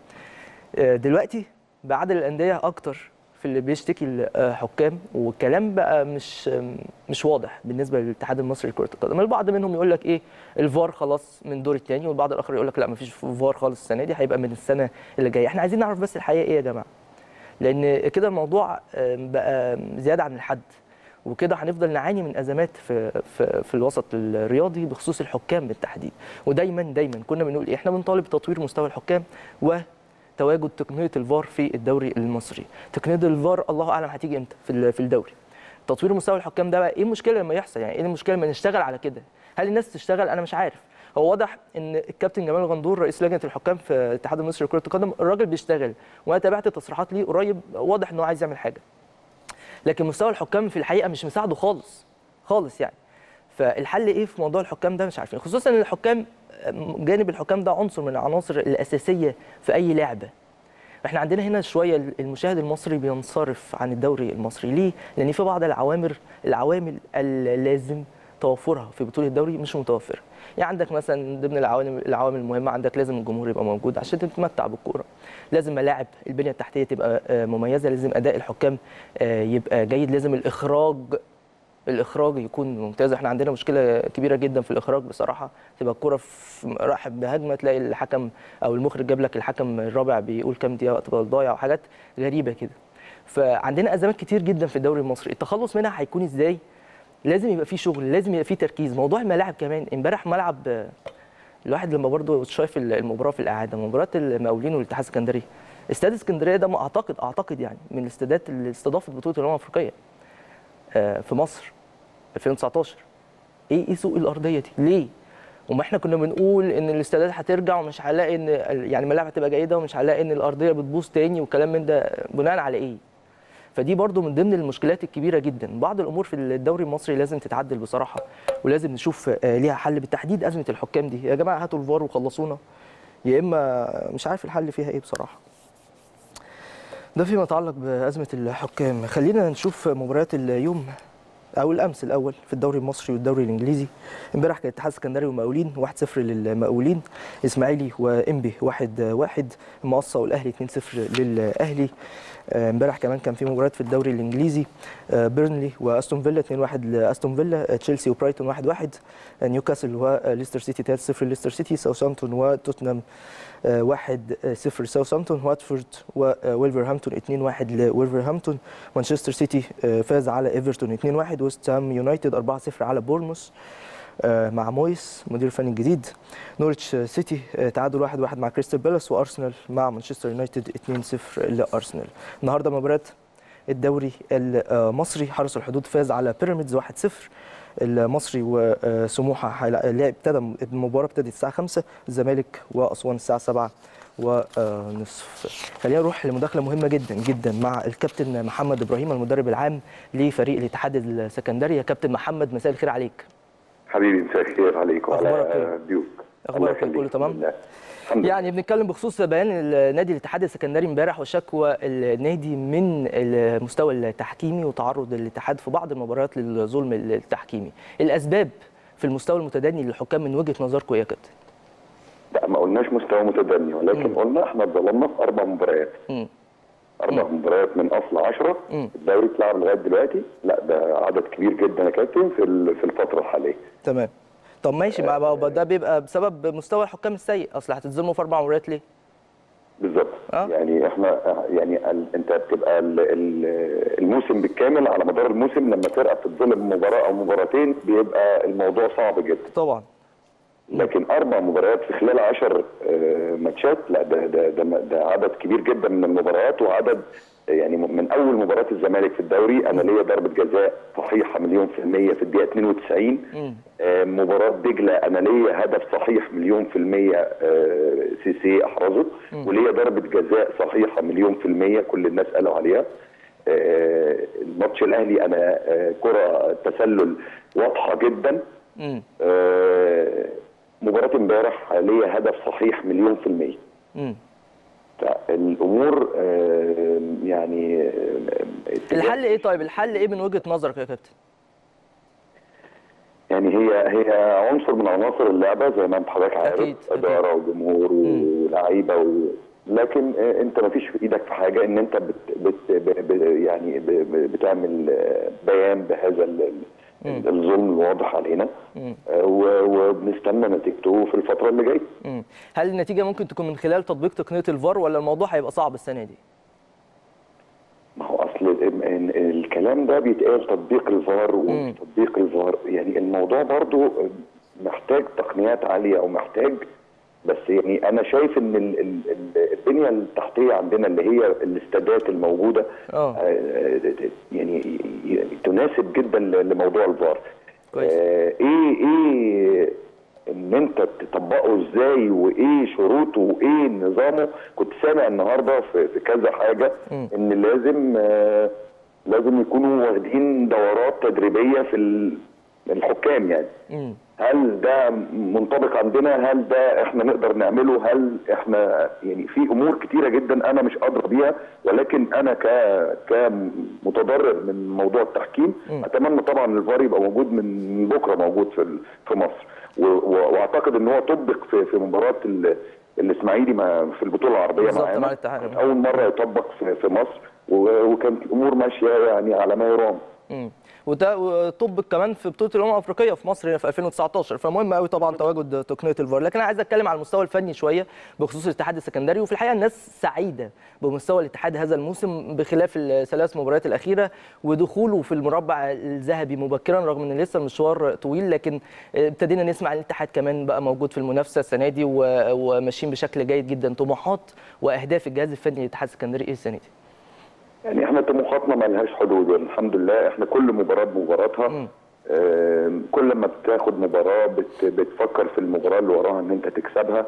A: دلوقتي بعدد الانديه اكتر في اللي بيشتكي الحكام والكلام بقى مش مش واضح بالنسبه للاتحاد المصري لكره القدم البعض منهم يقول لك ايه الفار خلاص من الدور الثاني والبعض الاخر يقول لك لا مفيش فار خالص السنه دي هيبقى من السنه اللي جايه احنا عايزين نعرف بس الحقيقه ايه يا جماعه لان كده الموضوع بقى زياده عن الحد وكده هنفضل نعاني من ازمات في في, في الوسط الرياضي بخصوص الحكام بالتحديد ودايما دايما كنا بنقول ايه احنا بنطالب تطوير مستوى الحكام و تواجد تقنيه الفار في الدوري المصري تقنيه الفار الله اعلم هتيجي امتى في في الدوري تطوير مستوى الحكام ده بقى ايه المشكله لما يحصل يعني ايه المشكله لما نشتغل على كده هل الناس تشتغل انا مش عارف هو واضح ان الكابتن جمال غندور رئيس لجنه الحكام في الاتحاد المصري لكره القدم الراجل بيشتغل وانا تابعت تصريحات ليه قريب واضح ان هو عايز يعمل حاجه لكن مستوى الحكام في الحقيقه مش مساعده خالص خالص يعني فالحل ايه في موضوع الحكام ده مش عارفين خصوصا ان الحكام جانب الحكام ده عنصر من العناصر الاساسيه في اي لعبه احنا عندنا هنا شويه المشاهد المصري بينصرف عن الدوري المصري ليه لان في بعض العوامل العوامل اللازم توفرها في بطوله الدوري مش متوفره يعني عندك مثلا ضمن العوامل العوامل المهمه عندك لازم الجمهور يبقى موجود عشان تتمتع بالكوره لازم ملاعب البنيه التحتيه تبقى آه، مميزه لازم اداء الحكام آه، يبقى جيد لازم الاخراج الاخراج يكون ممتاز احنا عندنا مشكله كبيره جدا في الاخراج بصراحه تبقى الكره في راح بهجمه تلاقي الحكم او المخرج جاب لك الحكم الرابع بيقول كام دقيقه وقت بدل ضايع وحاجات غريبه كده فعندنا ازمات كتير جدا في الدوري المصري التخلص منها هيكون ازاي لازم يبقى في شغل لازم يبقى في تركيز موضوع الملاعب كمان امبارح ملعب آه، الواحد لما برضه شايف المباراه في الاعاده مباراه المقاولين والاتحاد السكندري استاد اسكندريه ده ما اعتقد اعتقد يعني من الاستادات اللي استضافت بطوله الامم الافريقيه آه، في مصر 2019 ايه ايه سوء الارضيه دي ليه وما احنا كنا بنقول ان الاستادات هترجع ومش هنلاقي ان يعني الملاعب هتبقى جيده ومش هنلاقي ان الارضيه بتبوظ تاني والكلام من ده بناء على ايه فدي برضو من ضمن المشكلات الكبيره جدا بعض الامور في الدوري المصري لازم تتعدل بصراحه ولازم نشوف آه، ليها حل بالتحديد ازمه الحكام دي يا جماعه هاتوا الفار وخلصونا يا اما مش عارف الحل فيها ايه بصراحه ده فيما يتعلق بازمه الحكام خلينا نشوف مباريات اليوم او الامس الاول في الدوري المصري والدوري الانجليزي امبارح كان الاتحاد السكندري ومقاولين 1-0 للمقاولين اسماعيلي وانبي 1-1 المقصه والاهلي 2-0 للاهلي آه، امبارح كمان كان في مباريات في الدوري الانجليزي آه، بيرنلي واستون فيلا 2-1 لاستون فيلا آه، تشيلسي وبرايتون 1-1 آه، نيوكاسل وليستر سيتي 3-0 ليستر سيتي ساوثهامبتون وتوتنهام آه، 1-0 ساوثهامبتون واتفورد وولفرهامبتون 2-1 لولفرهامبتون مانشستر سيتي آه، فاز على ايفرتون 2-1 ويست هام يونايتد 4-0 على بورنموث آه، مع مويس مدير الفني الجديد نورتش سيتي آه، تعادل 1-1 مع كريستال بالاس وارسنال مع مانشستر يونايتد 2-0 لارسنال النهارده مباريات الدوري المصري حرس الحدود فاز على بيراميدز 1-0 المصري وسموحه هيلع- لعب ابتدى المباراه ابتدت الساعه 5 الزمالك واسوان الساعه 7 ونصف خلينا نروح لمداخله مهمه جدا جدا مع الكابتن محمد ابراهيم المدرب العام لفريق الاتحاد السكندري يا كابتن محمد مساء الخير عليك
D: حبيبي مساء الخير عليك وعلى
A: أخبارك إيه؟
D: ضيوفك
A: أخبارك
D: الله
A: كله
D: يخليك.
A: تمام؟
D: الحمد لله. الحمد لله.
A: يعني بنتكلم بخصوص بيان نادي الاتحاد السكندري امبارح وشكوى النادي من المستوى التحكيمي وتعرض الاتحاد في بعض المباريات للظلم التحكيمي الاسباب في المستوى المتدني للحكام من وجهه نظركم إيه يا كابتن
D: لا ما قلناش مستوى متدني ولكن
A: مم.
D: قلنا احنا اتظلمنا في اربع مباريات
A: مم.
D: اربع مباريات من اصل 10
A: مم.
D: الدوري اتلعب لغايه دلوقتي لا ده عدد كبير جدا يا كابتن في ال- في الفتره الحاليه
A: تمام طب ماشي ما ما- ده بيبقى بسبب مستوى الحكام السيء اصل هتتظلموا في اربع مباريات ليه؟
D: بالظبط
A: آه.
D: يعني احنا يعني ال- انت بتبقى ال- ال- الموسم بالكامل على مدار الموسم لما فرقه بتتظلم مباراه او مباراتين بيبقى الموضوع صعب جدا
A: طبعا
D: لكن اربع مباريات في خلال 10 ماتشات لا ده ده ده, ده عدد كبير جدا من المباريات وعدد يعني من اول مباراه الزمالك في الدوري انا ليا ضربه جزاء صحيحه مليون في الميه في الدقيقه 92
A: مم.
D: آه، مباراه دجله انا ليا هدف صحيح مليون في الميه آه، سي سي احرزه وليا ضربه جزاء صحيحه مليون في الميه كل الناس قالوا عليها آه، الماتش الاهلي انا آه، كره تسلل واضحه جدا
A: مم.
D: آه، مباراة امبارح ليا هدف صحيح مليون في المية
A: مم.
D: الأمور آه، يعني آه،
A: الحل ايه طيب الحل ايه من وجهه نظرك يا كابتن؟
D: يعني هي هي عنصر من عناصر اللعبة زي ما انت حضرتك عارف
A: أكيد، أكيد.
D: إدارة وجمهور ولاعيبة و... لكن آه، انت ما فيش في ايدك في حاجة ان انت بت بت ب- ب- يعني ب- ب- بتعمل آه، بيان بهذا ال- ال- الظلم الواضح علينا
A: مم.
D: آه، و- وبنستنى نتيجته في الفترة اللي جاية
A: مم. هل النتيجه ممكن تكون من خلال تطبيق تقنيه الفار ولا الموضوع هيبقى صعب السنه دي؟
D: ما هو اصل ال- ال- الكلام ده بيتقال تطبيق الفار ومش تطبيق الفار يعني الموضوع برضو محتاج تقنيات عاليه او محتاج بس يعني انا شايف ان ال- ال- ال- البنيه التحتيه عندنا اللي هي الاستادات الموجوده
A: اه
D: آه، يعني ي- تناسب جدا ل- لموضوع الفار
A: كويس.
D: آه، ايه ايه ان انت تطبقه ازاي وايه شروطه وايه نظامه كنت سامع النهارده في, في كذا حاجه
A: مم.
D: ان لازم آه، لازم يكونوا واخدين دورات تدريبيه في ال الحكام يعني
A: مم.
D: هل ده منطبق عندنا هل ده احنا نقدر نعمله هل احنا يعني في امور كتيره جدا انا مش ادرى بيها ولكن انا ك كمتضرر من موضوع التحكيم اتمنى طبعا الفار يبقى موجود من بكره موجود في ال- في مصر و- و- واعتقد ان هو طبق في في مباراه ال- الاسماعيلي مع في البطوله العربيه
A: بالظبط، مع
D: معانا
A: الاتحاد.
D: كانت اول مره يطبق في في مصر و- وكانت الامور ماشيه يعني على ما يرام
A: مم. وده وطبق كمان في بطوله الامم الافريقيه في مصر هنا في 2019 فمهم قوي طبعا تواجد تقنيه الفار لكن انا عايز اتكلم على المستوى الفني شويه بخصوص الاتحاد السكندري وفي الحقيقه الناس سعيده بمستوى الاتحاد هذا الموسم بخلاف الثلاث مباريات الاخيره ودخوله في المربع الذهبي مبكرا رغم ان لسه المشوار طويل لكن ابتدينا نسمع ان الاتحاد كمان بقى موجود في المنافسه السنه دي و- وماشيين بشكل جيد جدا طموحات واهداف الجهاز الفني للاتحاد السكندري ايه السنه دي؟
D: يعني احنا طموحاتنا ما لهاش حدود يعني الحمد لله احنا كل مباراه بمباراتها آم، كل ما بتاخد مباراه بت بتفكر في المباراه اللي وراها ان انت تكسبها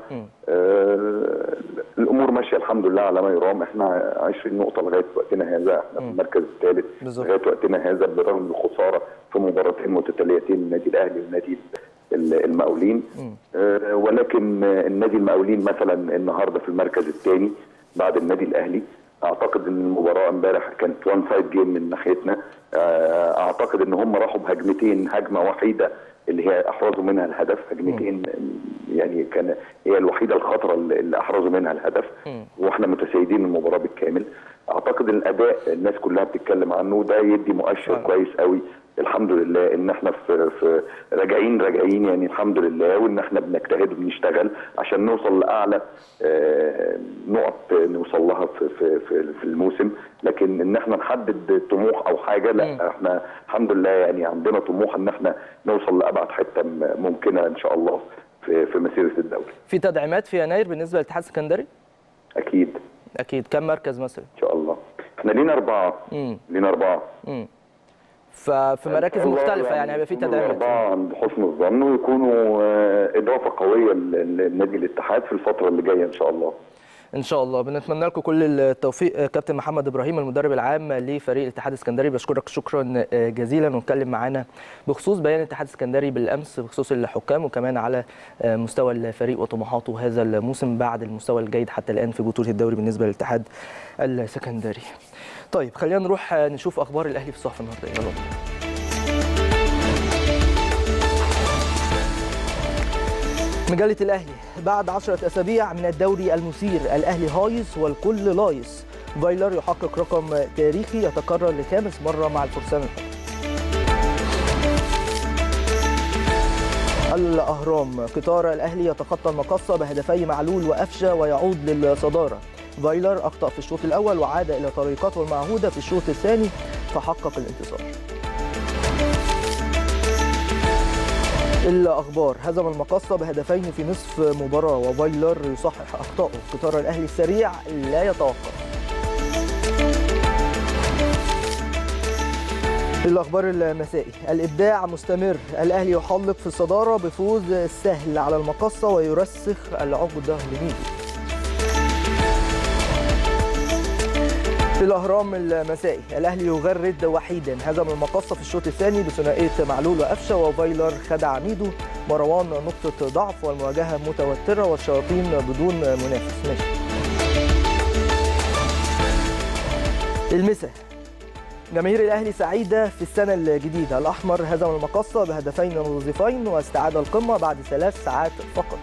D: آه، الامور ماشيه الحمد لله على ما يرام احنا 20 نقطه لغايه وقتنا هذا احنا في المركز الثالث
A: بالظبط.
D: لغايه وقتنا هذا بالرغم من الخساره في مباراتين متتاليتين النادي الاهلي والنادي ال- المقاولين آه، ولكن آه، النادي المقاولين مثلا النهارده في المركز الثاني بعد النادي الاهلي اعتقد ان المباراه امبارح كانت وان سايد جيم من ناحيتنا آه، اعتقد ان هم راحوا بهجمتين هجمه وحيده اللي هي احرزوا منها الهدف هجمتين يعني كان هي الوحيده الخطره اللي اللي احرزوا منها الهدف واحنا متسيدين المباراه بالكامل اعتقد الاداء الناس كلها بتتكلم عنه ده يدي مؤشر
A: فعلا.
D: كويس قوي الحمد لله ان احنا في, في راجعين راجعين يعني الحمد لله وان احنا بنجتهد وبنشتغل عشان نوصل لاعلى آه، نقط نوصل لها في, في, في, في الموسم لكن ان احنا نحدد طموح او حاجه لا احنا الحمد لله يعني عندنا طموح ان احنا نوصل لابعد حته م- ممكنه ان شاء الله في, في مسيره الدوري
A: في تدعيمات في يناير بالنسبه للاتحاد السكندري؟
D: اكيد
A: اكيد كم مركز مثلا؟
D: ان شاء الله احنا لينا اربعه
A: مم.
D: لينا اربعه
A: ففي مراكز
D: الله
A: مختلفه يعني هيبقى في
D: يكونوا
A: تدعيمات
D: الأربعة عند حسن الظن ويكونوا آه، إضافة قوية ل- لنادي الاتحاد في الفترة اللي جاية إن شاء الله.
A: ان شاء الله بنتمنى لكم كل التوفيق كابتن محمد ابراهيم المدرب العام لفريق الاتحاد السكندري بشكرك شكرا جزيلا ونتكلم معانا بخصوص بيان الاتحاد السكندري بالامس بخصوص الحكام وكمان على مستوى الفريق وطموحاته هذا الموسم بعد المستوى الجيد حتى الان في بطوله الدوري بالنسبه للاتحاد السكندري. طيب خلينا نروح نشوف اخبار الاهلي في الصحف النهارده يلا مجلة الأهلي بعد عشرة أسابيع من الدوري المثير الأهلي هايص والكل لايص فايلر يحقق رقم تاريخي يتكرر لخامس مرة مع الفرسان الحمر الأهرام قطار الأهلي يتخطى المقصة بهدفي معلول وأفشة ويعود للصدارة فايلر أخطأ في الشوط الأول وعاد إلى طريقته المعهودة في الشوط الثاني فحقق الانتصار الأخبار هزم المقصة بهدفين في نصف مباراة وفايلر يصحح أخطائه قطار الأهلي السريع لا يتوقف الأخبار المسائي الإبداع مستمر الأهلي يحلق في الصدارة بفوز سهل على المقصة ويرسخ العقدة لميدو في الأهرام المسائي الأهلي يغرد وحيدا هزم المقصة في الشوط الثاني بثنائية معلول وأفشة وفايلر خدع ميدو مروان نقطة ضعف والمواجهة متوترة والشياطين بدون منافس ماشي المسا جماهير الاهلي سعيده في السنه الجديده الاحمر هزم المقصه بهدفين نظيفين واستعاد القمه بعد ثلاث ساعات فقط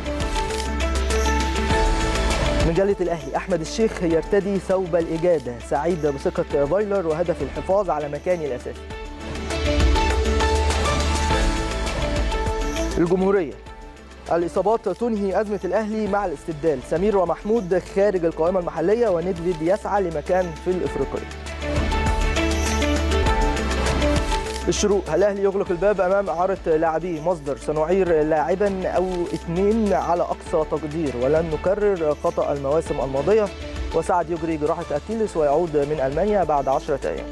A: مجلة الأهلي أحمد الشيخ يرتدي ثوب الإجادة سعيد بثقة فايلر وهدف الحفاظ على مكاني الأساسي الجمهورية الإصابات تنهي أزمة الأهلي مع الاستبدال سمير ومحمود خارج القائمة المحلية وندفيد يسعى لمكان في الإفريقية الشروق الأهلي يغلق الباب أمام إعارة لاعبيه مصدر سنعير لاعبا أو اثنين على أقصى تقدير ولن نكرر خطأ المواسم الماضية وسعد يجري جراحة أكيلس ويعود من ألمانيا بعد عشرة أيام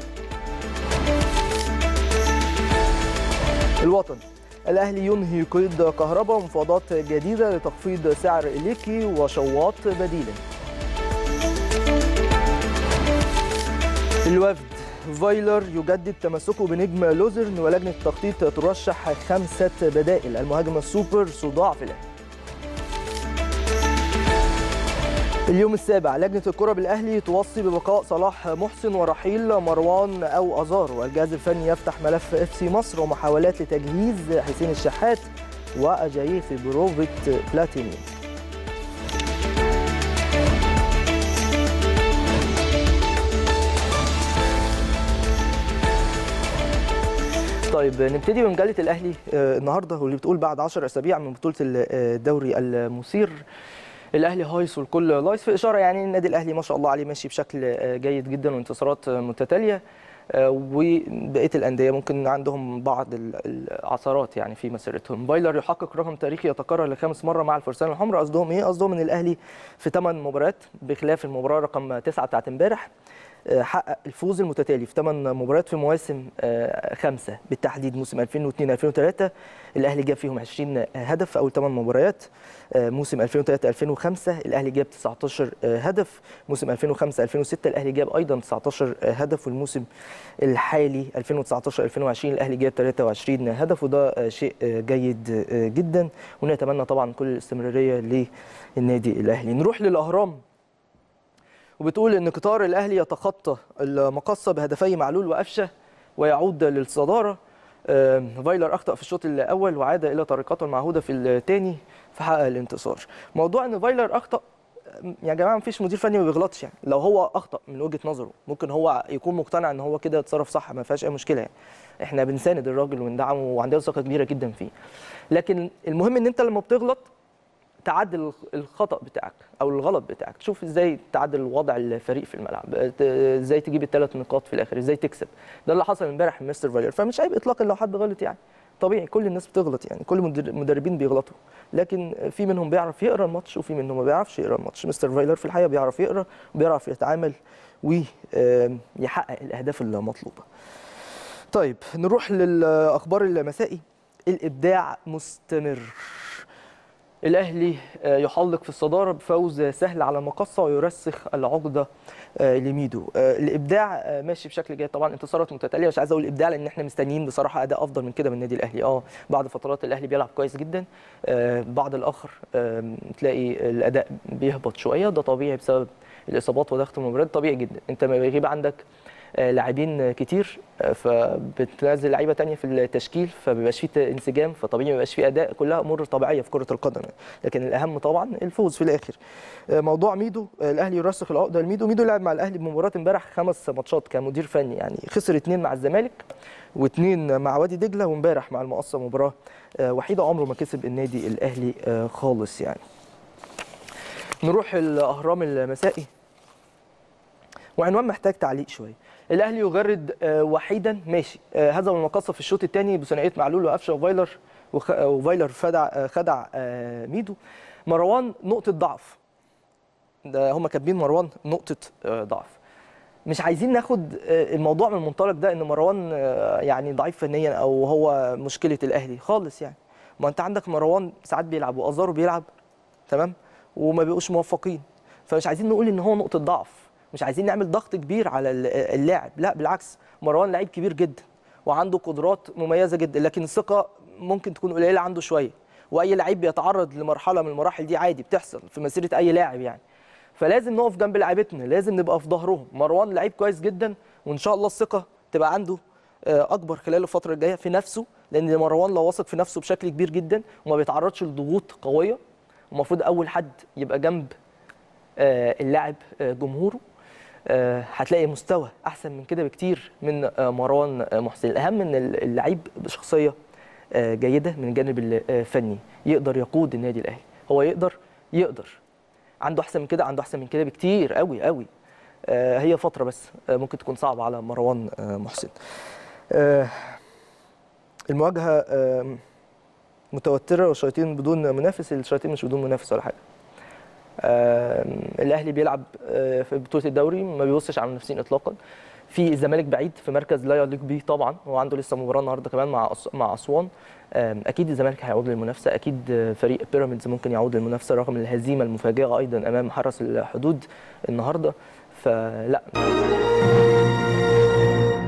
A: الوطن الأهلي ينهي قيد كهرباء مفاوضات جديدة لتخفيض سعر إليكي وشواط بديلا الوفد فايلر يجدد تمسكه بنجم لوزرن ولجنه التخطيط ترشح خمسه بدائل المهاجم السوبر صداع في الاهلي اليوم السابع لجنة الكرة بالأهلي توصي ببقاء صلاح محسن ورحيل مروان أو أزار والجهاز الفني يفتح ملف اف سي مصر ومحاولات لتجهيز حسين الشحات وأجاييه في بروفة بلاتيني طيب نبتدي بمجله الاهلي آه، النهارده واللي بتقول بعد 10 اسابيع من بطوله الدوري المثير الاهلي هايص والكل لايص في اشاره يعني النادي الاهلي ما شاء الله عليه ماشي بشكل آه، جيد جدا وانتصارات آه، متتاليه آه، وبقيه الانديه ممكن عندهم بعض ال- العثرات يعني في مسيرتهم بايلر يحقق رقم تاريخي يتكرر لخامس مره مع الفرسان الحمر قصدهم ايه قصدهم ان الاهلي في 8 مباريات بخلاف المباراه رقم 9 بتاعت امبارح آه، حقق الفوز المتتالي في 8 مباريات في مواسم آه، خمسه بالتحديد موسم 2002 2003 الاهلي جاب فيهم 20 هدف في اول 8 مباريات آه، موسم 2003 2005 الاهلي جاب 19 آه، هدف موسم 2005 2006 الاهلي جاب ايضا 19 آه، هدف والموسم الحالي 2019 2020 الاهلي جاب 23 هدف وده آه، شيء آه، جيد آه، جدا ونتمنى طبعا كل الاستمراريه للنادي الاهلي نروح للاهرام وبتقول ان قطار الاهلي يتخطى المقصه بهدفي معلول وقفشه ويعود للصداره آه، فايلر اخطا في الشوط الاول وعاد الى طريقته المعهوده في الثاني فحقق الانتصار موضوع ان فايلر اخطا آه، يا جماعه مفيش مدير فني ما بيغلطش يعني لو هو اخطا من وجهه نظره ممكن هو يكون مقتنع ان هو كده اتصرف صح ما فيهاش اي مشكله يعني احنا بنساند الراجل وندعمه وعندنا ثقه كبيره جدا فيه لكن المهم ان انت لما بتغلط تعدل الخطا بتاعك او الغلط بتاعك تشوف ازاي تعدل وضع الفريق في الملعب ت- ازاي تجيب الثلاث نقاط في الاخر ازاي تكسب ده اللي حصل امبارح من مستر فايلر فمش عيب اطلاقا لو حد غلط يعني طبيعي كل الناس بتغلط يعني كل المدر- المدربين بيغلطوا لكن في منهم بيعرف يقرا الماتش وفي منهم ما بيعرفش يقرا الماتش مستر فايلر في الحقيقه بيعرف يقرا وبيعرف يتعامل ويحقق الاهداف المطلوبه طيب نروح للاخبار المسائي الابداع مستمر الاهلي آه، يحلق في الصداره بفوز سهل على المقصه ويرسخ العقده آه، لميدو آه، الابداع آه، ماشي بشكل جيد طبعا انتصارات متتاليه مش عايز اقول ابداع لان احنا مستنيين بصراحه اداء افضل من كده من النادي الاهلي اه بعد فترات الاهلي بيلعب كويس جدا آه، بعد الاخر آه، تلاقي الاداء بيهبط شويه ده طبيعي بسبب الاصابات وضغط المباريات طبيعي جدا انت ما بيغيب عندك آه، لاعبين كتير آه، فبتنزل لعيبه تانية في التشكيل فبيبقاش فيه انسجام فطبيعي ما بيبقاش فيه اداء كلها امور طبيعيه في كره القدم يعني. لكن الاهم طبعا الفوز في الاخر آه، موضوع ميدو آه، الاهلي يرسخ العقده لميدو ميدو لعب مع الاهلي بمباراه امبارح خمس ماتشات كمدير فني يعني خسر اثنين مع الزمالك واثنين مع وادي دجله وامبارح مع المقصه مباراه آه، وحيده عمره ما كسب النادي الاهلي آه، خالص يعني نروح الاهرام المسائي وعنوان محتاج تعليق شويه الاهلي يغرد آه، وحيدا ماشي آه، هزم المقصه في الشوط الثاني بثنائيه معلول وقفشه وفايلر وخ- آه، وفايلر خدع آه، خدع آه، ميدو مروان نقطه ضعف ده هم كاتبين مروان نقطه آه، ضعف مش عايزين ناخد آه، الموضوع من المنطلق ده ان مروان آه، يعني ضعيف فنيا او هو مشكله الاهلي خالص يعني ما انت عندك مروان ساعات بيلعب وازارو بيلعب تمام وما بيبقوش موفقين فمش عايزين نقول ان هو نقطه ضعف مش عايزين نعمل ضغط كبير على ال- اللاعب لا بالعكس مروان لعيب كبير جدا وعنده قدرات مميزه جدا لكن الثقه ممكن تكون قليله عنده شويه واي لعيب بيتعرض لمرحله من المراحل دي عادي بتحصل في مسيره اي لاعب يعني فلازم نقف جنب لعيبتنا لازم نبقى في ظهرهم مروان لعيب كويس جدا وان شاء الله الثقه تبقى عنده آه، اكبر خلال الفتره الجايه في نفسه لان مروان لو واثق في نفسه بشكل كبير جدا وما بيتعرضش لضغوط قويه المفروض اول حد يبقى جنب آه، اللاعب آه، جمهوره آه، هتلاقي مستوى احسن من كده بكتير من آه، مروان آه، محسن الاهم ان اللعيب بشخصيه آه، جيده من الجانب الفني يقدر يقود النادي الاهلي هو يقدر يقدر عنده احسن من كده عنده احسن من كده بكتير قوي قوي آه، هي فتره بس آه، ممكن تكون صعبه على مروان آه، محسن آه، المواجهه آه، متوتره والشياطين بدون منافس الشياطين مش بدون منافس ولا حاجه آه، الاهلي بيلعب آه، في بطوله الدوري ما بيبصش على المنافسين اطلاقا في الزمالك بعيد في مركز لا يليق بيه طبعا هو عنده لسه مباراه النهارده كمان مع أس- مع اسوان آم، اكيد الزمالك هيعود للمنافسه اكيد آه، فريق بيراميدز ممكن يعود للمنافسه رغم الهزيمه المفاجئه ايضا امام حرس الحدود النهارده فلا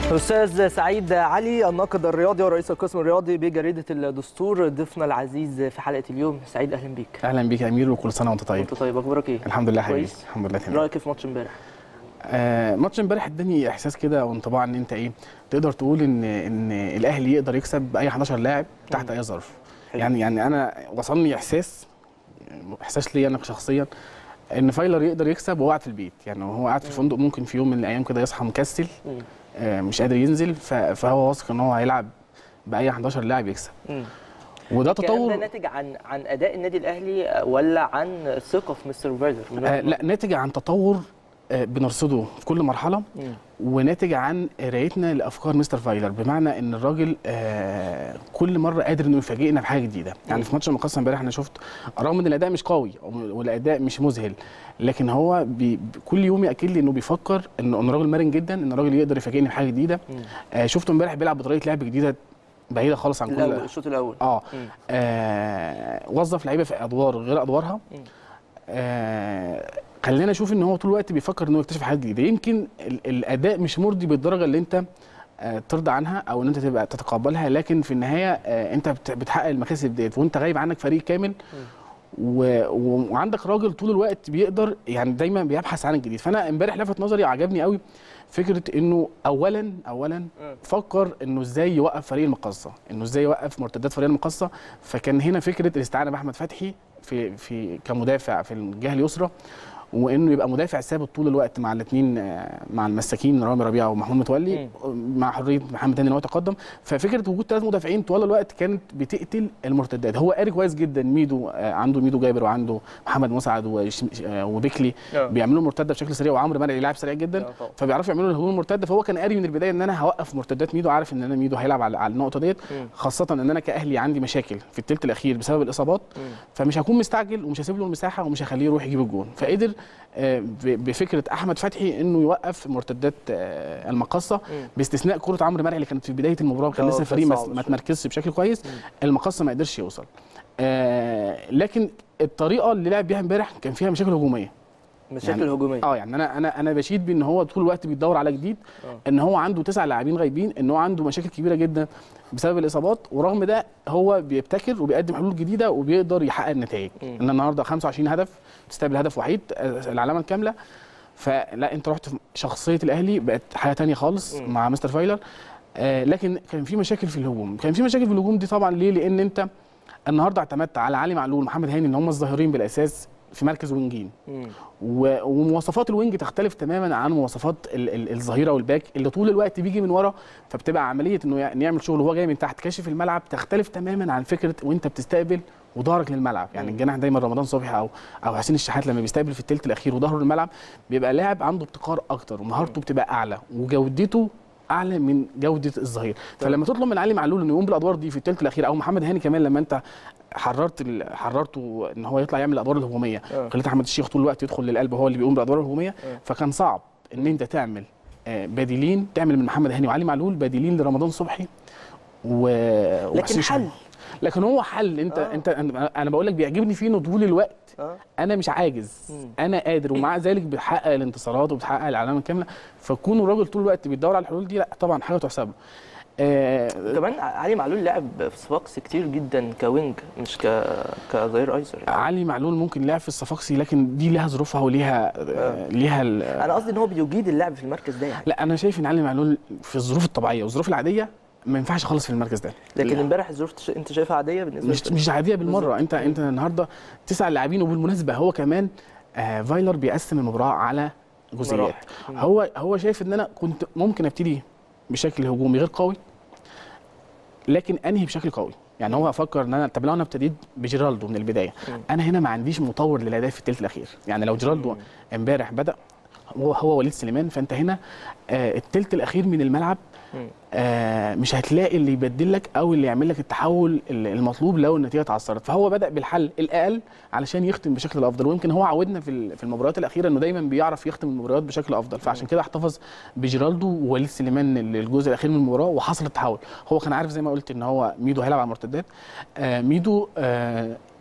A: استاذ سعيد علي الناقد الرياضي ورئيس القسم الرياضي بجريده الدستور ضيفنا العزيز في حلقه اليوم سعيد اهلا بيك
E: اهلا بيك يا امير وكل سنه وانت طيب
A: انت طيب اخبارك ايه
E: الحمد لله حبيبي
A: كويس؟
E: الحمد لله تمام
A: رايك إيه في ماتش امبارح
E: آه ماتش امبارح اداني احساس كده وانطباع ان انت ايه تقدر تقول ان ان الاهلي يقدر يكسب باي 11 لاعب تحت اي ظرف
A: حلو.
E: يعني يعني انا وصلني احساس احساس لي انا شخصيا ان فايلر يقدر يكسب وهو قاعد في البيت يعني وهو قاعد في الفندق ممكن في يوم من الايام كده يصحى مكسل
A: مم.
E: آه مش قادر ينزل ف- فهو واثق ان هو هيلعب باي 11 لاعب يكسب
A: مم.
E: وده
A: الكلام ده
E: تطور
A: ناتج عن عن اداء النادي الاهلي ولا عن ثقه في مستر فايلر من
E: آه
A: وجهة
E: لا ناتج عن تطور آه بنرصده في كل مرحله
A: مم.
E: وناتج عن قرايتنا لافكار مستر فايلر بمعنى ان الراجل آه كل مره قادر انه يفاجئنا بحاجه جديده يعني في ماتش المقصه امبارح انا شفت رغم ان الاداء مش قوي أو- والاداء مش مذهل لكن هو بي ب- كل يوم ياكد لي انه بيفكر انه انه راجل مرن جدا ان الراجل يقدر يفاجئني بحاجه جديده
A: مم.
E: آه شفته امبارح بيلعب بطريقه لعب جديده بعيده خالص عن كل
A: الاول الشوط الاول
E: اه
A: مم.
E: آه، وظف لعيبه في ادوار غير ادوارها
A: مم.
E: آه خلينا نشوف ان هو طول الوقت بيفكر انه يكتشف حاجات جديده يمكن ال- الاداء مش مرضي بالدرجه اللي انت آه، ترضى عنها او ان انت تبقى تتقبلها لكن في النهايه آه، انت بت- بتحقق المكاسب ديت وانت غايب عنك فريق كامل و... و- وعندك راجل طول الوقت بيقدر يعني دايما بيبحث عن الجديد فانا امبارح لفت نظري وعجبني قوي فكره انه اولا اولا
A: مم.
E: فكر انه ازاي يوقف فريق المقصه انه ازاي يوقف مرتدات فريق المقصه فكان هنا فكره الاستعانه باحمد فتحي في في كمدافع في الجهه اليسرى وانه يبقى مدافع ثابت طول الوقت مع الاثنين مع المساكين رامي ربيعه ومحمود متولي مع حريه محمد هاني ان هو يتقدم ففكره وجود ثلاث مدافعين طوال الوقت كانت بتقتل المرتدات هو قاري كويس جدا ميدو آه، عنده ميدو جابر وعنده محمد مسعد وش- آه، وبيكلي
A: آه.
E: بيعملوا مرتده بشكل سريع وعمرو مرعي لاعب سريع جدا
A: آه طبعا.
E: فبيعرفوا يعملوا الهجوم المرتده فهو كان قاري من البدايه ان انا هوقف مرتدات ميدو عارف ان انا ميدو هيلعب على على النقطه ديت
A: مم.
E: خاصه ان انا كاهلي عندي مشاكل في الثلث الاخير بسبب الاصابات
A: مم.
E: فمش هكون مستعجل ومش هسيب له المساحه ومش هخليه يروح يجيب الجون فقدر آه، ب- بفكره احمد فتحي انه يوقف مرتدات آه، المقصه
A: مم.
E: باستثناء كره عمرو مرعي اللي كانت في بدايه المباراه وكان
A: آه،
E: لسه
A: كانت
E: الفريق ما-
A: صعبة
E: ما
A: شوية.
E: تمركزش بشكل كويس المقصه ما قدرش يوصل آه، لكن الطريقه اللي لعب بيها امبارح كان فيها مشاكل هجوميه
A: مشاكل
E: يعني-
A: هجوميه
E: اه يعني انا انا انا بشيد بان هو طول الوقت بيدور على جديد
A: آه.
E: ان هو عنده تسع لاعبين غايبين ان هو عنده مشاكل كبيره جدا بسبب الاصابات ورغم ده هو بيبتكر وبيقدم حلول جديده وبيقدر يحقق النتائج
A: مم.
E: ان النهارده 25 هدف تستقبل هدف وحيد آه، العلامه الكامله فلا انت رحت في شخصيه الاهلي بقت حاجه تانية خالص
A: مم.
E: مع مستر فايلر آه لكن كان في مشاكل في الهجوم كان في مشاكل في الهجوم دي طبعا ليه لان انت النهارده اعتمدت على علي معلول ومحمد هاني ان هم الظاهرين بالاساس في مركز وينجين
A: مم.
E: و- ومواصفات الوينج تختلف تماما عن مواصفات ال- ال- الظهيره والباك اللي طول الوقت بيجي من ورا فبتبقى عمليه انه يع- يعمل شغل وهو جاي من تحت كاشف الملعب تختلف تماما عن فكره وانت بتستقبل وظهرك للملعب يعني الجناح دايما رمضان صبحي او او حسين الشحات لما بيستقبل في الثلث الاخير وظهره للملعب بيبقى لاعب عنده ابتكار اكتر ومهارته بتبقى اعلى وجودته اعلى من جوده الظهير فلما تطلب من علي معلول انه يقوم بالادوار دي في الثلث الاخير او محمد هاني كمان لما انت حررت ال- حررته ان هو يطلع يعمل الادوار الهجوميه
A: آه.
E: خليت احمد الشيخ طول الوقت يدخل للقلب هو اللي بيقوم بالادوار الهجوميه
A: آه.
E: فكان صعب ان انت تعمل آه، بديلين تعمل من محمد هاني وعلي معلول بديلين لرمضان صبحي و...
A: لكن
E: وحسين شحات.
A: حل
E: لكن هو حل انت
A: آه.
E: انت انا أنا بقول لك بيعجبني فيه انه طول الوقت
A: اه
E: انا مش عاجز
A: مم.
E: انا قادر ومع ذلك بيحقق الانتصارات وبتحقق العلامه الكامله فكون الراجل طول الوقت بيدور على الحلول دي لا طبعا حاجه تحسب له آه
A: كمان علي معلول لعب في صفاقس كتير جدا كوينج مش ك كظهير ايسر يعني.
E: علي معلول ممكن لعب في الصفاقسي لكن دي ليها ظروفها وليها آه. ليها ال-
A: انا قصدي ان هو بيجيد اللعب في المركز ده يعني
E: لا انا شايف ان علي معلول في الظروف الطبيعيه والظروف العاديه ما ينفعش خالص في المركز ده
A: لكن
E: لا.
A: امبارح الظروف تش- انت شايفها عاديه بالنسبه
E: مش
A: للفريق؟
E: مش عاديه بالمره
A: بالظبط.
E: انت انت النهارده تسع لاعبين وبالمناسبه هو كمان آه فايلر بيقسم المباراه على جزئيات
A: مراحل. مم.
E: هو هو شايف ان انا كنت ممكن ابتدي بشكل هجومي غير قوي لكن انهي بشكل قوي يعني هو فكر ان انا طب لو انا ابتديت بجيرالدو من البدايه
A: مم.
E: انا هنا ما عنديش مطور للاداء في الثلث الاخير يعني لو جيرالدو امبارح بدا هو هو وليد سليمان فانت هنا آه الثلث الاخير من الملعب
A: مم.
E: آه مش هتلاقي اللي يبدل لك او اللي يعمل لك التحول ال- المطلوب لو النتيجه اتعثرت فهو بدا بالحل الاقل علشان يختم بشكل الافضل ويمكن هو عودنا في ال- في المباريات الاخيره انه دايما بيعرف يختم المباريات بشكل افضل فعشان كده احتفظ بجيرالدو ووليد سليمان ال- الجزء الاخير من المباراه وحصل التحول هو كان عارف زي ما قلت ان هو ميدو هيلعب على المرتدات آه ميدو آه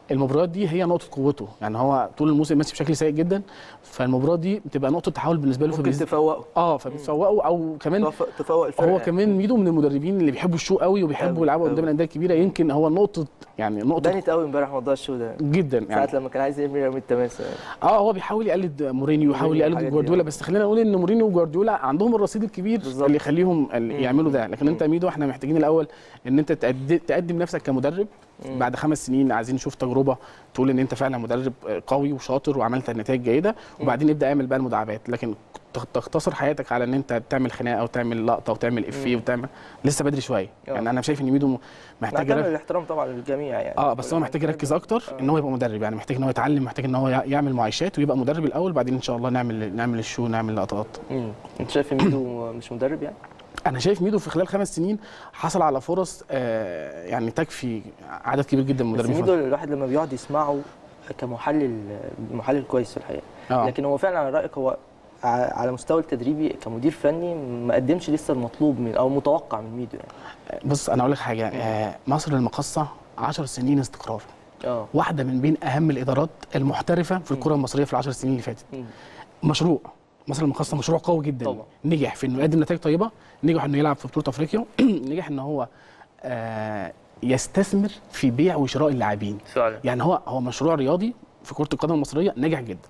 E: المباريات دي هي نقطه قوته يعني هو طول الموسم ماشي بشكل سيء جدا فالمباراه دي بتبقى نقطه تحول بالنسبه له
A: ممكن
E: فبيز-
A: تفوقه
E: اه فبتفوقه او كمان
A: تف- تفوق الفرقه
E: هو
A: يعني.
E: كمان ميدو من المدربين اللي بيحبوا الشو قوي وبيحبوا
A: أوي،
E: يلعبوا
A: أوي.
E: قدام الانديه الكبيره يمكن هو نقطه يعني نقطه
A: بانت قوي امبارح موضوع الشو ده
E: جدا
A: ساعات
E: يعني
A: لما كان عايز يرمي رمي التماسه
E: اه هو بيحاول يقلد مورينيو ويحاول
A: مورينيو
E: يقلد
A: والحاجات دي،
E: جوارديولا
A: آه.
E: بس خلينا نقول ان مورينيو وجوارديولا عندهم الرصيد الكبير
A: بالظبط.
E: اللي يخليهم ال-
A: مم.
E: يعملوا ده لكن انت يا ميدو احنا محتاجين الاول ان انت تقد- تقدم نفسك كمدرب بعد خمس سنين عايزين نشوف تجربه تقول ان انت فعلا مدرب قوي وشاطر وعملت نتائج جيده وبعدين ابدا اعمل بقى المداعبات لكن تخ- تختصر حياتك على ان انت تعمل خناقه وتعمل لقطه وتعمل افيه وتعمل لسه بدري شويه
A: آه.
E: يعني انا شايف ان ميدو محتاج
A: محتاج
E: يركز-
A: الاحترام طبعا للجميع يعني
E: اه بس هو محتاج يركز اكتر ان هو يبقى مدرب يعني محتاج ان هو يتعلم محتاج ان هو يع- يعمل معايشات ويبقى مدرب الاول بعدين ان شاء الله نعمل نعمل الشو نعمل لقطات
A: مم. انت شايف ان ميدو مش مدرب يعني؟
E: انا شايف ميدو في خلال خمس سنين حصل على فرص آه يعني تكفي عدد كبير جدا من
A: بس
E: المدربين
A: ميدو الواحد لما بيقعد يسمعه كمحلل محلل كويس في الحقيقه
E: آه.
A: لكن هو فعلا على رايك هو ع- على مستوى التدريبي كمدير فني ما قدمش لسه المطلوب من او متوقع من ميدو يعني
E: بص انا اقول لك حاجه آه مصر المقاصه 10 سنين استقرار
A: اه
E: واحده من بين اهم الادارات المحترفه في الكره المصريه في العشر سنين اللي فاتت
A: مم.
E: مشروع مصر المقاصه مشروع قوي جدا
A: طبعا.
E: نجح في انه يقدم نتائج طيبه نجح انه يلعب في بطوله افريقيا نجح ان هو آه يستثمر في بيع وشراء اللاعبين
A: فعلا
E: يعني هو هو مشروع رياضي في كره القدم المصريه ناجح جدا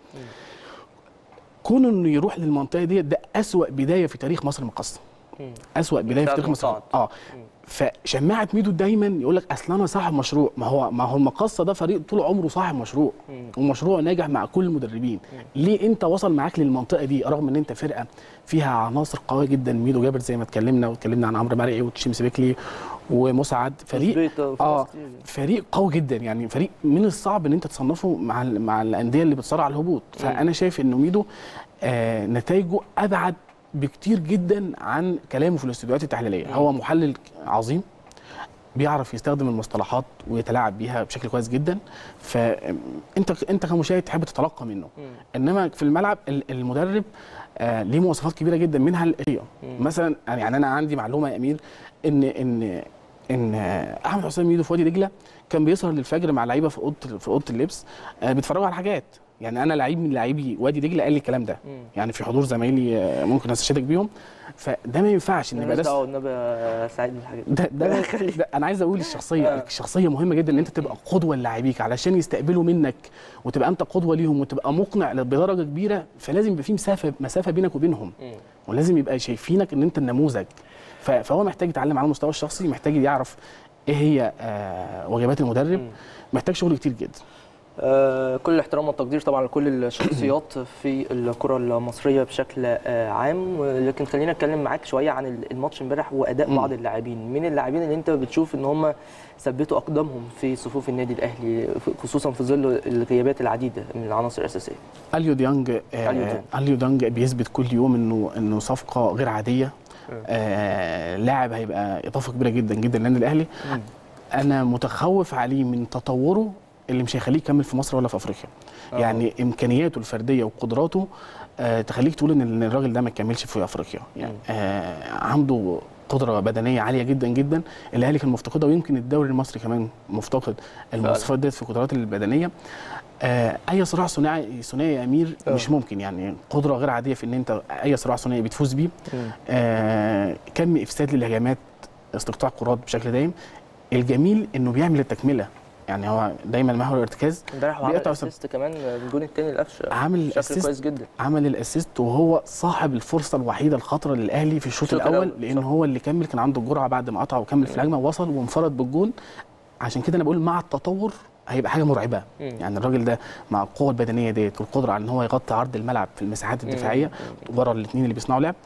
E: كون انه يروح للمنطقه دي ده اسوا بدايه في تاريخ مصر المقاصه
A: مم.
E: اسوا بدايه في
A: ساعة
E: تاريخ مصر
A: مصعد.
E: اه فشماعه ميدو دايما يقول لك اصل انا صاحب مشروع ما هو ما هو المقاصه ده فريق طول عمره صاحب مشروع
A: مم.
E: ومشروع ناجح مع كل المدربين ليه انت وصل معاك للمنطقه دي رغم ان انت فرقه فيها عناصر قويه جدا ميدو جابر زي ما اتكلمنا واتكلمنا عن عمرو مرعي وتشيمس بيكلي ومسعد فريق
A: وزبيطة وفي
E: اه
A: ناس كتير.
E: فريق قوي جدا يعني فريق من الصعب ان انت تصنفه مع ال- مع الانديه اللي بتصارع على الهبوط فانا شايف انه ميدو آه نتائجه ابعد بكتير جدا عن كلامه في الاستوديوهات التحليليه هو محلل عظيم بيعرف يستخدم المصطلحات ويتلاعب بيها بشكل كويس جدا فانت انت كمشاهد تحب تتلقى منه انما في الملعب ال- المدرب آه ليه مواصفات كبيره جدا منها الإيه. مثلا يعني انا عندي معلومه يا امير ان ان ان آه، احمد حسام ميدو في وادي دجله كان بيسهر للفجر مع لعيبه في اوضه في اوضه اللبس آه بيتفرجوا على حاجات يعني انا لعيب من لعيبي وادي دجله قال لي الكلام ده يعني في حضور زمايلي آه، ممكن استشهدك بيهم فده ما ينفعش ان يبقى
A: مالناش
E: ده
A: دعوه النبي يا سعيد بالحاجات دي
E: ده ده, ده انا عايز اقول الشخصيه الشخصيه مهمه جدا ان انت تبقى قدوه للاعبيك علشان يستقبلوا منك وتبقى انت قدوه ليهم وتبقى مقنع بدرجه كبيره فلازم يبقى في مسافه مسافه بينك وبينهم ولازم يبقى شايفينك ان انت النموذج ف- فهو محتاج يتعلم على المستوى الشخصي محتاج يعرف ايه هي آه واجبات المدرب محتاج شغل كتير جدا
A: آه، كل الاحترام والتقدير طبعا لكل الشخصيات في الكره المصريه بشكل آه، عام لكن خلينا اتكلم معاك شويه عن الماتش امبارح واداء بعض اللاعبين مين اللاعبين اللي انت بتشوف ان هم ثبتوا اقدامهم في صفوف النادي الاهلي خصوصا في ظل الغيابات العديده من العناصر الاساسيه
E: اليو ديانج
A: أليو
E: آه
A: ديانج.
E: اليو ديانج بيثبت كل يوم انه انه صفقه غير عاديه آه لاعب هيبقى اضافه كبيره جدا جدا للنادي الاهلي انا متخوف عليه من تطوره اللي مش هيخليه يكمل في مصر ولا في افريقيا يعني امكانياته الفرديه وقدراته آه تخليك تقول ان إن الراجل ده ما يكملش في افريقيا يعني آه عنده قدره بدنيه عاليه جدا جدا الاهلي كان مفتقدها ويمكن الدوري المصري كمان مفتقد المواصفات ديت في القدرات البدنيه آه اي صراع ثنائي ثنائي يا امير
A: آه.
E: مش ممكن يعني قدره غير عاديه في ان انت اي صراع ثنائي بتفوز بيه آه كم افساد للهجمات استقطاع كرات بشكل دايم الجميل انه بيعمل التكمله يعني هو دايما محور الارتكاز
A: امبارح هو عمل
E: بيقطع سب-
A: اسيست كمان الجون الثاني لقفشه
E: عامل
A: بشكل
E: assist.
A: كويس جدا
E: عمل الاسيست وهو صاحب الفرصه الوحيده الخطره للاهلي في الشوط
A: الشوط
E: الاول
A: الأول،
E: لان
A: صح.
E: هو اللي كمل كان عنده الجرعه بعد ما قطع وكمل في الهجمه ووصل وانفرد بالجون عشان كده انا بقول مع التطور هيبقى حاجه مرعبه
A: مم.
E: يعني الراجل ده مع القوه البدنيه ديت والقدره على ان هو يغطي عرض الملعب في المساحات الدفاعيه ورا الاثنين اللي بيصنعوا لعب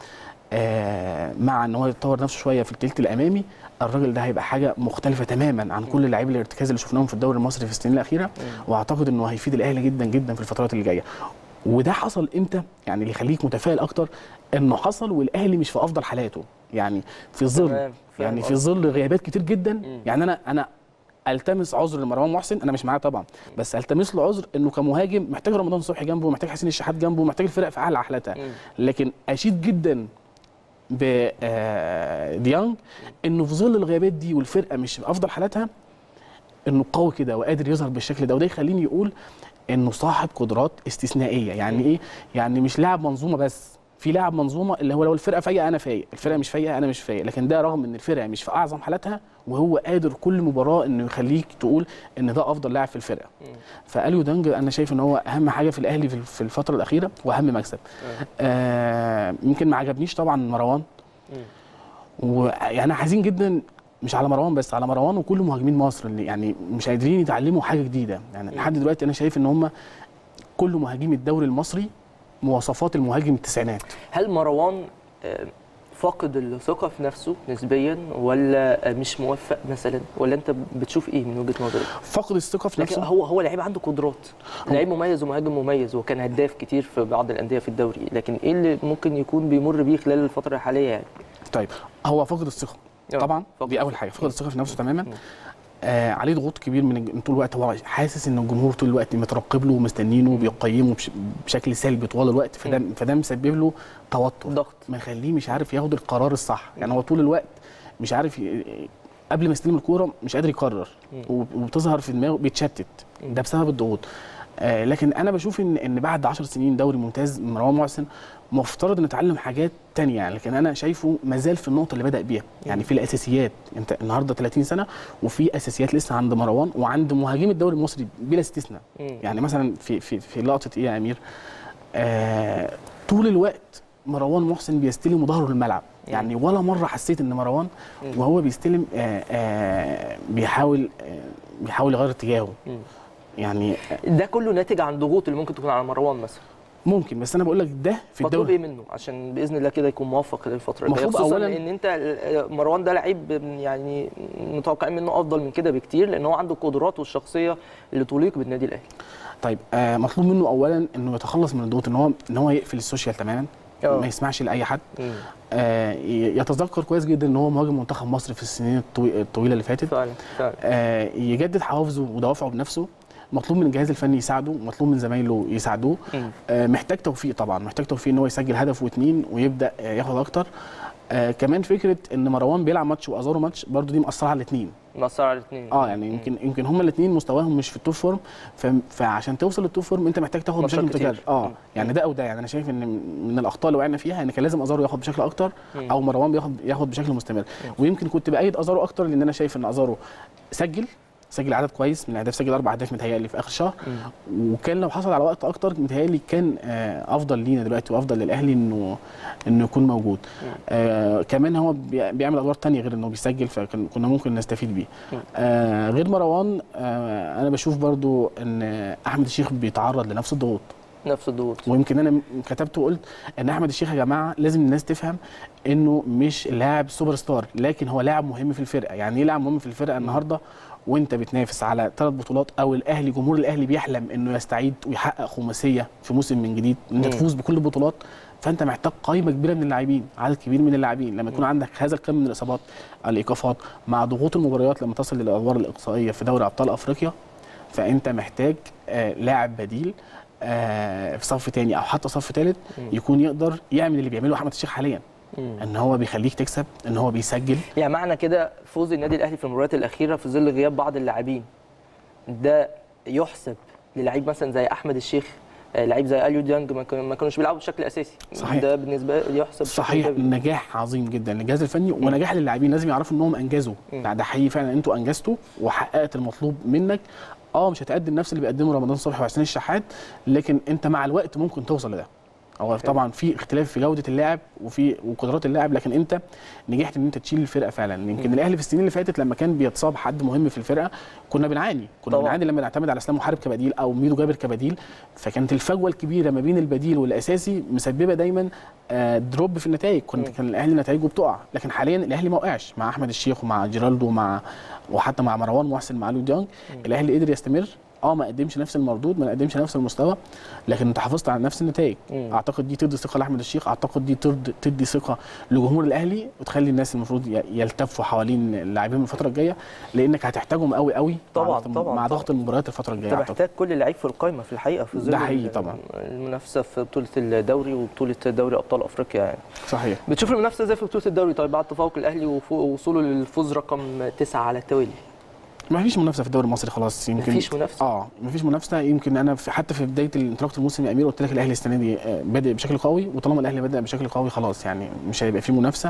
E: آه مع ان هو يطور نفسه شويه في الثلث الامامي الراجل ده هيبقى حاجه مختلفه تماما عن كل لاعبي الارتكاز اللي شفناهم في الدوري المصري في السنين الاخيره واعتقد انه هيفيد الاهلي جدا جدا في الفترات اللي جايه وده حصل امتى يعني اللي يخليك متفائل اكتر انه حصل والاهلي مش في افضل حالاته يعني في ظل
A: تمام، فاهم
E: يعني في
A: قصدك.
E: ظل غيابات كتير جدا يعني انا انا التمس عذر لمروان محسن انا مش معاه طبعا بس التمس له عذر انه كمهاجم محتاج رمضان صبحي جنبه محتاج حسين الشحات جنبه محتاج الفرق في اعلى حالاتها لكن اشيد جدا بديانج انه في ظل الغيابات دي والفرقه مش في افضل حالاتها انه قوي كده وقادر يظهر بالشكل ده وده يخليني يقول انه صاحب قدرات استثنائيه يعني ايه يعني مش لاعب منظومه بس في لاعب منظومه اللي هو لو الفرقه فايقه انا فايق الفرقه مش فايقه انا مش فايق لكن ده رغم ان الفرقه مش في اعظم حالاتها وهو قادر كل مباراه انه يخليك تقول ان ده افضل لاعب في الفرقه فاليو دانج انا شايف ان هو اهم حاجه في الاهلي في في الفتره الاخيره واهم مكسب آه يمكن ما عجبنيش طبعا مروان ويعني حزين جدا مش على مروان بس على مروان وكل مهاجمين مصر اللي يعني مش قادرين يتعلموا حاجه جديده يعني لحد دلوقتي انا شايف ان هم كل مهاجمي الدوري المصري مواصفات المهاجم التسعينات
A: هل مروان آه، فاقد الثقه في نفسه نسبيا ولا آه، مش موفق مثلا ولا انت بتشوف ايه من وجهه نظرك
E: فقد الثقه في
A: لكن
E: نفسه
A: هو هو لعيب عنده قدرات لعيب مميز ومهاجم مميز وكان هداف كتير في بعض الانديه في الدوري لكن ايه اللي ممكن يكون بيمر بيه خلال الفتره الحاليه يعني
E: طيب هو فقد الثقه
A: آه،
E: طبعا
A: فقد
E: دي اول حاجه فقد الثقه في نفسه تماما آه عليه ضغوط كبير من الج- طول الوقت هو حاسس ان الجمهور طول الوقت مترقب له ومستنينه وبيقيمه بش بشكل سلبي طوال الوقت فده فده مسبب له توتر
A: ضغط
E: مخليه مش عارف ياخد القرار الصح يعني هو طول الوقت مش عارف ي... قبل ما يستلم الكوره مش قادر يقرر وب- وبتظهر في دماغه بيتشتت ده بسبب الضغوط آه لكن انا بشوف ان ان بعد 10 سنين دوري ممتاز مروان محسن مفترض انه يتعلم حاجات تانية يعني لكن انا شايفه مازال في النقطه اللي بدا بيها يعني في الاساسيات انت النهارده 30 سنه وفي اساسيات لسه عند مروان وعند مهاجمي الدوري المصري بلا استثناء
A: مم.
E: يعني مثلا في في في لقطه ايه يا امير آه طول الوقت مروان محسن بيستلم ظهره الملعب يعني ولا مره حسيت ان مروان وهو بيستلم آه آه بيحاول آه بيحاول يغير اتجاهه
A: مم.
E: يعني
A: ده كله ناتج عن ضغوط اللي ممكن تكون على مروان مثلا
E: ممكن بس انا بقول لك ده في
A: مطلوب ايه
E: الدوري
A: منه عشان باذن الله كده يكون موفق للفتره الجايه
E: مطلوب
A: خصوصا
E: أولاً-
A: ان انت مروان ده لعيب يعني متوقعين منه افضل من كده بكتير لان هو عنده القدرات والشخصيه اللي تليق بالنادي الاهلي
E: طيب آه مطلوب منه اولا انه يتخلص من الضغوط ان هو ان هو يقفل السوشيال تماما
A: آه.
E: ما يسمعش لاي حد آه ي- يتذكر كويس جدا ان هو مهاجم منتخب مصر في السنين الطوي- الطويله اللي فاتت
A: فعلا فعلا
E: آه، يجدد حوافزه ودوافعه بنفسه مطلوب من الجهاز الفني يساعده مطلوب من زمايله يساعدوه
A: مم.
E: آه، محتاج توفيق طبعا محتاج توفيق ان هو يسجل هدف واثنين ويبدا آه، ياخد اكتر آه، كمان فكره ان مروان بيلعب ماتش وازارو ماتش برضو دي مأثره على الاثنين
A: مأثر على الاثنين
E: اه يعني يمكن يمكن هما الاثنين مستواهم مش في التوب فورم ف- فعشان توصل للتوب فورم انت محتاج تاخد
A: ماتشات
E: بشكل
A: كتير.
E: متكرر اه
A: مم.
E: يعني ده او ده يعني انا شايف ان من الاخطاء اللي وقعنا فيها ان كان لازم ازارو ياخد بشكل اكتر او مروان بياخد ياخد بشكل مستمر ويمكن كنت بايد ازارو اكتر لان انا شايف ان ازارو سجل سجل عدد كويس من الاهداف سجل اربع اهداف متهيألي في اخر الشهر وكان لو حصل على وقت اكتر متهيألي كان آه، افضل لينا دلوقتي وافضل للاهلي انه انه يكون موجود آه كمان هو بي- بيعمل ادوار تانية غير انه بيسجل فكنا ممكن نستفيد بيه آه غير مروان آه انا بشوف برضو ان احمد الشيخ بيتعرض لنفس الضغوط
A: نفس الضغوط
E: ويمكن انا م- كتبت وقلت ان احمد الشيخ يا جماعه لازم الناس تفهم انه مش لاعب سوبر ستار لكن هو لاعب مهم في الفرقه يعني ايه لاعب مهم في الفرقه النهارده وانت بتنافس على ثلاث بطولات او الاهلي جمهور الاهلي بيحلم انه يستعيد ويحقق خماسيه في موسم من جديد ان انت
A: مم.
E: تفوز بكل البطولات فانت محتاج قائمه كبيره من اللاعبين عدد كبير من اللاعبين لما يكون عندك هذا الكم من الاصابات الايقافات مع ضغوط المباريات لما تصل للادوار الاقصائيه في دوري ابطال افريقيا فانت محتاج آه لاعب بديل آه في صف تاني او حتى صف ثالث يكون يقدر يعمل اللي بيعمله احمد الشيخ حاليا ان هو بيخليك تكسب ان هو بيسجل
A: يعني معنى كده فوز النادي الاهلي في المباريات الاخيره في ظل غياب بعض اللاعبين ده يحسب للعيب مثلا زي احمد الشيخ آه، لعيب زي اليو ديانج ما كانوا- ما كانوش بيلعبوا بشكل اساسي
E: صحيح.
A: ده بالنسبه لي يحسب بشكل
E: صحيح
A: إيجابي.
E: نجاح عظيم جدا للجهاز الفني ونجاح للاعبين لازم يعرفوا انهم انجزوا لا ده حقيقي فعلا انتوا انجزتوا وحققت المطلوب منك اه مش هتقدم نفس اللي بيقدمه رمضان صبحي وحسين الشحات لكن انت مع الوقت ممكن توصل لده هو طبعا في اختلاف في جوده اللاعب وفي وقدرات اللاعب لكن انت نجحت ان انت تشيل الفرقه فعلا يمكن الاهلي في السنين اللي فاتت لما كان بيتصاب حد مهم في الفرقه كنا بنعاني كنا
A: طبعاً.
E: بنعاني لما نعتمد على اسلام محارب كبديل او ميدو جابر كبديل فكانت الفجوه الكبيره ما بين البديل والاساسي مسببه دايما آه، دروب في النتائج كنت كان الاهلي نتائجه بتقع لكن حاليا الاهلي ما وقعش مع احمد الشيخ ومع جيرالدو ومع وحتى مع مروان محسن مع لو ديانج الاهلي قدر يستمر اه ما قدمش نفس المردود ما قدمش نفس المستوى لكن انت حافظت على نفس النتائج
A: مم.
E: اعتقد دي تدي ثقه لاحمد الشيخ اعتقد دي ترد تدي ثقه لجمهور الاهلي وتخلي الناس المفروض ي- يلتفوا حوالين اللاعبين الفتره الجايه لانك هتحتاجهم قوي قوي
A: طبعاً،
E: مع ضغط
A: طبعاً،
E: مع
A: طبعاً.
E: ضغط المباريات الفتره الجايه
A: انت
E: اعتقد
A: محتاج كل لعيب في القائمه في الحقيقه في ظل
E: ده حقيقي
A: ال-
E: طبعاً.
A: المنافسه في بطوله الدوري وبطوله دوري ابطال افريقيا يعني
E: صحيح
A: بتشوف المنافسه ازاي في بطوله الدوري طيب بعد تفوق الاهلي ووصوله للفوز رقم تسعة على التوالي
E: ما فيش منافسه في الدوري المصري خلاص يمكن
A: مفيش منافسة؟
E: اه ما فيش منافسه يمكن انا في حتى في بدايه انطلاقه الموسم يا امير قلت لك الاهلي السنه دي آه، بادئ بشكل قوي وطالما الاهلي بدا بشكل قوي خلاص يعني مش هيبقى فيه منافسه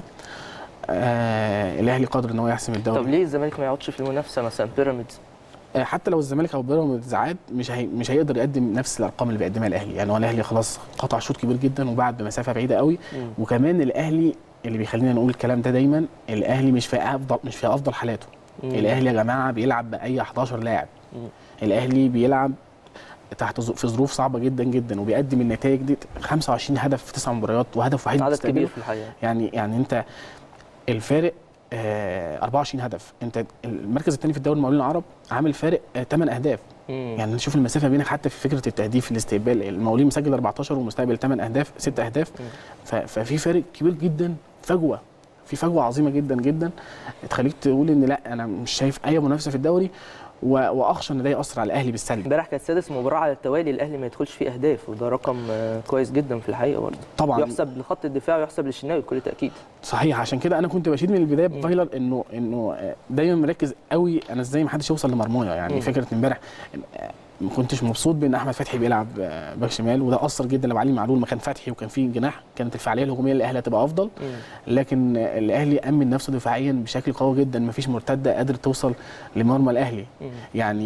E: آه الاهلي قادر ان هو يحسم الدوري
A: طب ليه الزمالك ما يقعدش في المنافسه مثلا بيراميدز
E: آه، حتى لو الزمالك او بيراميدز عاد مش هي مش هيقدر يقدم نفس الارقام اللي بيقدمها الاهلي يعني هو الاهلي خلاص قطع شوط كبير جدا وبعد بمسافه بعيده قوي
A: مم.
E: وكمان الاهلي اللي بيخلينا نقول الكلام ده دايما الاهلي مش في افضل مش في افضل حالاته
A: مم.
E: الاهلي يا جماعه بيلعب باي 11 لاعب
A: مم.
E: الاهلي بيلعب تحت ظ- في ظروف صعبه جدا جدا وبيقدم النتائج دي 25 هدف في تسع مباريات وهدف وحيد
A: عدد
E: بتستقبله.
A: كبير في الحقيقه
E: يعني يعني انت الفارق آه 24 هدف انت المركز الثاني في الدوري المقاولين العرب عامل فارق آه 8 اهداف
A: مم.
E: يعني نشوف المسافه بينك حتى في فكره التهديف الاستقبال المقاولين مسجل 14 ومستقبل 8 اهداف 6 اهداف
A: مم.
E: ف- ففي فارق كبير جدا فجوه في فجوه عظيمه جدا جدا تخليك تقول ان لا انا مش شايف اي منافسه في الدوري و- واخشى ان ده ياثر على الاهلي بالسلب
A: امبارح كانت سادس مباراه على التوالي الاهلي ما يدخلش فيه اهداف وده رقم آه، كويس جدا في الحقيقه برضه
E: طبعا
A: يحسب لخط الدفاع ويحسب للشناوي بكل تاكيد
E: صحيح عشان كده انا كنت بشيد من البدايه
A: مم.
E: بفايلر انه انه آه، دايما مركز قوي انا ازاي ما حدش يوصل لمرمايه يعني
A: مم.
E: فكره امبارح آه، ما كنتش مبسوط بان احمد فتحي بيلعب آه، باك شمال وده اثر جدا لو علي معلول مكان فتحي وكان فيه جناح كانت الفعاليه الهجوميه للاهلي هتبقى افضل
A: مم.
E: لكن آه، الاهلي امن نفسه دفاعيا بشكل قوي جدا ما فيش مرتده قادر توصل لمرمى الاهلي
A: مم.
E: يعني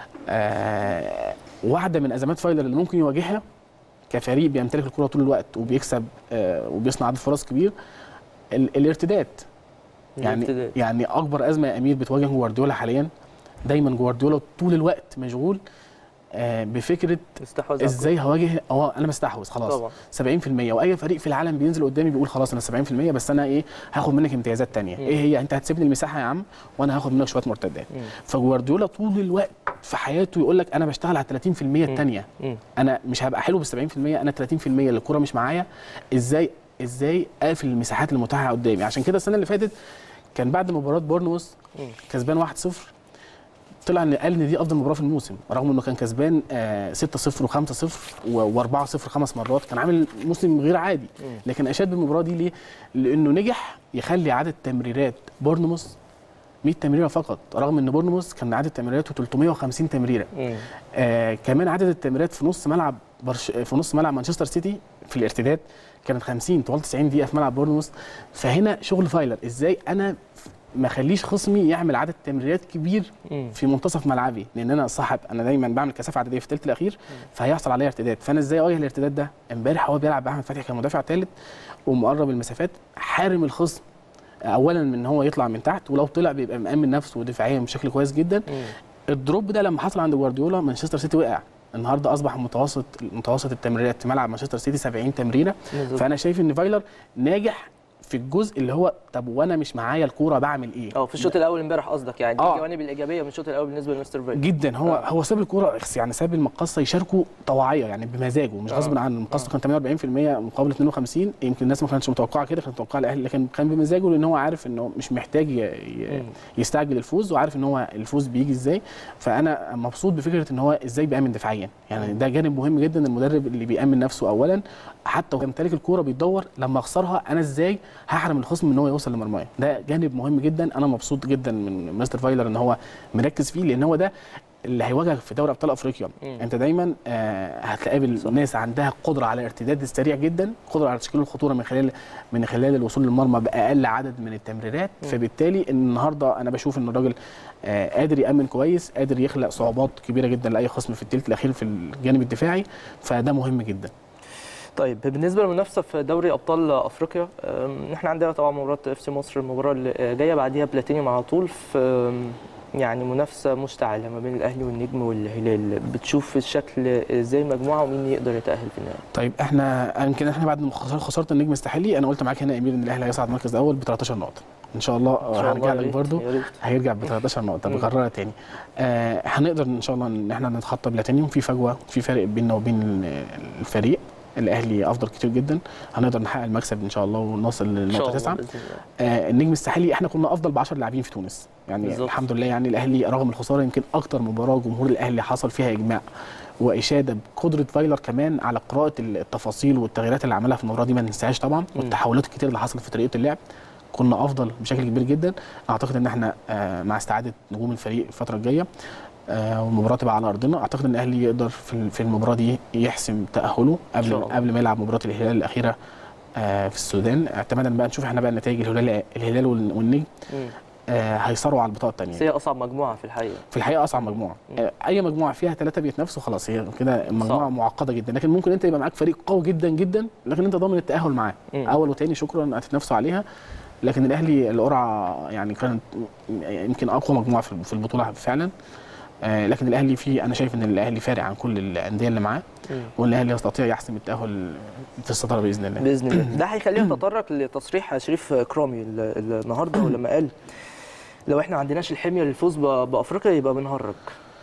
E: آه واحده من ازمات فايلر اللي ممكن يواجهها كفريق بيمتلك الكره طول الوقت وبيكسب آه وبيصنع عدد فرص كبير ال- الارتداد يعني
A: الارتداد.
E: يعني اكبر ازمه يا امير بتواجه جوارديولا حاليا دايما جوارديولا طول الوقت مشغول آه بفكره
A: استحوذ على
E: ازاي هواجه اه انا مستحوذ خلاص
A: طبعا
E: 70% واي فريق في العالم بينزل قدامي بيقول خلاص انا 70% بس انا ايه هاخد منك امتيازات تانية
A: مم.
E: ايه هي انت هتسيبني المساحه يا عم وانا هاخد منك شويه مرتدات
A: مم.
E: فجوارديولا طول الوقت في حياته يقول لك انا بشتغل على 30% الثانيه
A: مم.
E: انا مش هبقى حلو بال 70% انا 30% اللي الكوره مش معايا ازاي ازاي اقفل المساحات المتاحه قدامي عشان كده السنه اللي فاتت كان بعد مباراه بورنموث
A: مم.
E: كسبان 1-0 طلع ان قال ان دي افضل مباراه في الموسم رغم انه كان كسبان آه 6-0 و5-0 و4-0 خمس مرات كان عامل موسم غير عادي
A: مم.
E: لكن اشاد بالمباراه دي ليه؟ لانه نجح يخلي عدد تمريرات بورنموث 100 تمريره فقط رغم ان بورنموث كان عدد تمريراته 350 تمريره
A: مم.
E: آه كمان عدد التمريرات في نص ملعب برش في نص ملعب مانشستر سيتي في الارتداد كانت 50 طوال 90 دقيقه في ملعب بورنموث فهنا شغل فايلر ازاي انا ما اخليش خصمي يعمل عدد تمريرات كبير
A: مم.
E: في منتصف ملعبي لان انا صاحب انا دايما بعمل كثافه عدديه في الثلث الاخير فهيحصل عليا ارتداد فانا ازاي اواجه الارتداد ده امبارح هو بيلعب باحمد فتحي كمدافع ثالث ومقرب المسافات حارم الخصم اولا من ان هو يطلع من تحت ولو طلع بيبقى مأمن نفسه دفاعيا بشكل كويس جدا
A: مم.
E: الدروب ده لما حصل عند جوارديولا مانشستر سيتي وقع النهارده اصبح متوسط متوسط التمريرات في ملعب مانشستر سيتي 70 تمريره
A: بالظبط.
E: فانا شايف ان فايلر ناجح في الجزء اللي هو طب وانا مش معايا الكوره بعمل ايه
A: اه في الشوط الاول امبارح قصدك يعني دي
E: آه.
A: الجوانب الايجابيه من الشوط الاول بالنسبه لمستر فايلر
E: جدا هو
A: آه.
E: هو ساب الكوره يعني ساب المقصه يشاركوا طواعيه يعني بمزاجه مش
A: آه.
E: غصب عنه المقصه كان 48% مقابل 52 يمكن الناس ما كانتش متوقعه كده كانت متوقعه الاهلي لكن كان بمزاجه لان هو عارف انه مش محتاج ي- ي-
A: مم.
E: يستعجل الفوز وعارف ان هو الفوز بيجي ازاي فانا مبسوط بفكره ان هو ازاي بيامن دفاعيا يعني ده جانب مهم جدا المدرب اللي بيامن نفسه اولا حتى وهو يمتلك الكوره بيدور لما اخسرها انا ازاي هحرم الخصم ان هو يوصل لمرمايا ده جانب مهم جدا انا مبسوط جدا من مستر فايلر ان هو مركز فيه لان هو ده اللي هيواجهك في دوري ابطال افريقيا
A: مم.
E: انت دايما آه هتقابل
A: صح.
E: ناس عندها قدره على الارتداد السريع جدا قدره على تشكيل الخطوره من خلال من خلال الوصول للمرمى باقل عدد من التمريرات
A: مم.
E: فبالتالي النهارده انا بشوف ان الراجل آه قادر يامن كويس قادر يخلق صعوبات كبيره جدا لاي خصم في الثلث الاخير في الجانب الدفاعي فده مهم جدا
A: طيب بالنسبه للمنافسه في دوري ابطال افريقيا أم، احنا عندنا طبعا مباراه اف سي مصر المباراه اللي جايه بعديها بلاتينيوم على طول في أم، يعني منافسه مشتعله ما بين الاهلي والنجم والهلال بتشوف الشكل ازاي مجموعه ومين يقدر يتاهل في النهائي
E: طيب احنا يمكن احنا بعد ما خسر- خساره النجم الساحلي انا قلت معاك هنا يا امير ان الاهلي هيصعد المركز الاول ب 13 نقطه ان شاء الله
A: إن شاء الله
E: هرجع
A: يا
E: لك
A: ريت،
E: برضو
A: يا ريت.
E: هيرجع ب 13 نقطه
A: مم.
E: بكررها تاني آه هنقدر ان شاء الله ان احنا نتخطى بلاتينيوم في فجوه في فرق بيننا وبين الفريق الاهلي افضل كتير جدا هنقدر نحقق المكسب ان شاء الله ونوصل
A: ان شاء
E: للنقطه
A: الله
E: 9
A: باذن الله
E: آه النجم الساحلي احنا كنا افضل ب 10 لاعبين في تونس يعني
A: بالظبط.
E: الحمد لله يعني الاهلي رغم الخساره يمكن اكتر مباراه جمهور الاهلي حصل فيها اجماع واشاده بقدره فايلر كمان على قراءه التفاصيل والتغييرات اللي عملها في المباراه دي ما ننساهاش طبعا والتحولات الكتير اللي حصلت في طريقه اللعب كنا افضل بشكل كبير جدا اعتقد ان احنا آه، مع استعاده نجوم الفريق الفتره الجايه آه، والمباراه تبقى على ارضنا اعتقد ان الاهلي يقدر في ال- في المباراه دي يحسم تاهله
A: إن شاء
E: قبل
A: الله.
E: قبل ما يلعب مباراه الهلال الاخيره آه، في السودان اعتمادا بقى نشوف احنا بقى نتائج الهلال الهلال وال- والنجم
A: مم.
E: آه، هيصاروا على البطاقه الثانيه
A: بس هي اصعب مجموعه في الحقيقه
E: في الحقيقه اصعب مجموعه آه، اي مجموعه فيها ثلاثه بيتنافسوا خلاص هي كده مجموعه
A: صعب.
E: معقده جدا لكن ممكن انت يبقى معاك فريق قوي جدا جدا لكن انت ضامن التاهل معاه
A: مم.
E: اول وثاني شكرا هتتنافسوا عليها لكن الاهلي القرعه يعني كانت يمكن اقوى مجموعه في في البطوله فعلا آه، لكن الاهلي في انا شايف ان الاهلي فارق عن كل الانديه اللي معاه
A: مم.
E: والاهلي يستطيع يحسم التاهل في الصداره باذن الله
A: باذن الله ده هيخلينا نتطرق لتصريح شريف كرامي ال- ال- النهارده ولما قال لو احنا ما عندناش الحميه للفوز ب- بافريقيا يبقى بنهرج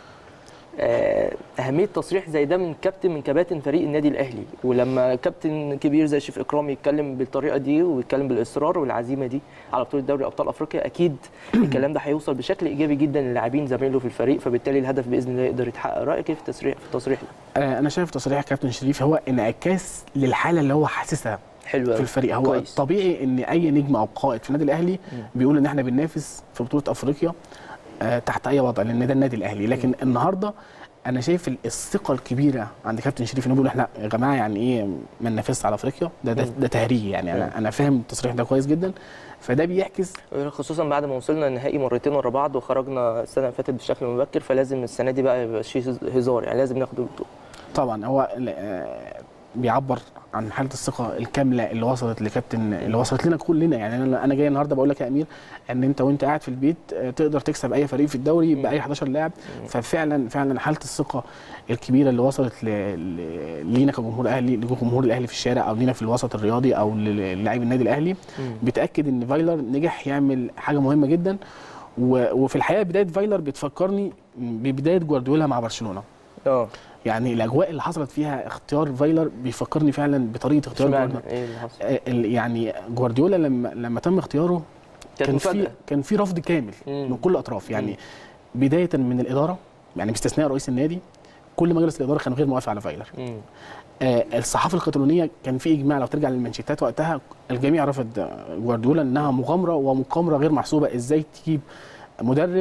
A: آه، اهميه تصريح زي ده من كابتن من كباتن فريق النادي الاهلي ولما كابتن كبير زي شريف اكرامي يتكلم بالطريقه دي ويتكلم بالاصرار والعزيمه دي على بطوله دوري ابطال افريقيا اكيد الكلام ده هيوصل بشكل ايجابي جدا للاعبين زمايله في الفريق فبالتالي الهدف باذن الله يقدر يتحقق رايك ايه في التصريح في التصريح ده
E: آه، انا شايف تصريح كابتن شريف هو انعكاس للحاله اللي هو حاسسها
A: حلو
E: في
A: أوي.
E: الفريق هو
A: كويس.
E: طبيعي ان اي نجم او قائد في النادي الاهلي بيقول ان احنا بننافس في بطوله افريقيا آه، تحت اي وضع لان ده النادي الاهلي لكن النهارده انا شايف ال- الثقه الكبيره عند كابتن شريف انه بيقول احنا يا جماعه يعني ايه ما ننافسش على افريقيا ده ده, ده تهريج يعني انا انا فاهم التصريح ده كويس جدا فده بيعكس
A: خصوصا بعد ما وصلنا النهائي مرتين ورا بعض وخرجنا السنه اللي فاتت بشكل مبكر فلازم السنه دي بقى يبقى شيء هزار يعني لازم ناخد البطوله
E: طبعا هو ال- آه، بيعبر عن حاله الثقه الكامله اللي وصلت لكابتن اللي وصلت لنا كلنا يعني انا انا جاي النهارده بقول لك يا امير ان انت وانت قاعد في البيت آه، تقدر تكسب اي فريق في الدوري باي 11 لاعب ففعلا فعلا حاله الثقه الكبيره اللي وصلت ل... ل... لينا كجمهور اهلي لجمهور الاهلي في الشارع او لينا في الوسط الرياضي او للاعبي النادي الاهلي بتاكد ان فايلر نجح يعمل حاجه مهمه جدا و... وفي الحقيقه بدايه فايلر بتفكرني ببدايه جوارديولا مع برشلونه
A: اه
E: يعني الاجواء اللي حصلت فيها اختيار فايلر بيفكرني فعلا بطريقه اختيار
A: اشمعنى
E: جوارديولا
A: ايه اللي حصل
E: آه، ال- يعني جوارديولا لما لما تم اختياره
A: كانت
E: كان في
A: مفاجاه
E: كان في رفض كامل
A: مم.
E: من كل الاطراف يعني بدايه من الاداره يعني باستثناء رئيس النادي كل مجلس الاداره كان غير موافق على فايلر
A: مم.
E: آه الصحافه الكتالونيه كان في اجماع لو ترجع للمانشيتات وقتها الجميع رفض آه، جوارديولا انها مغامره ومقامره غير محسوبه ازاي تجيب مدرب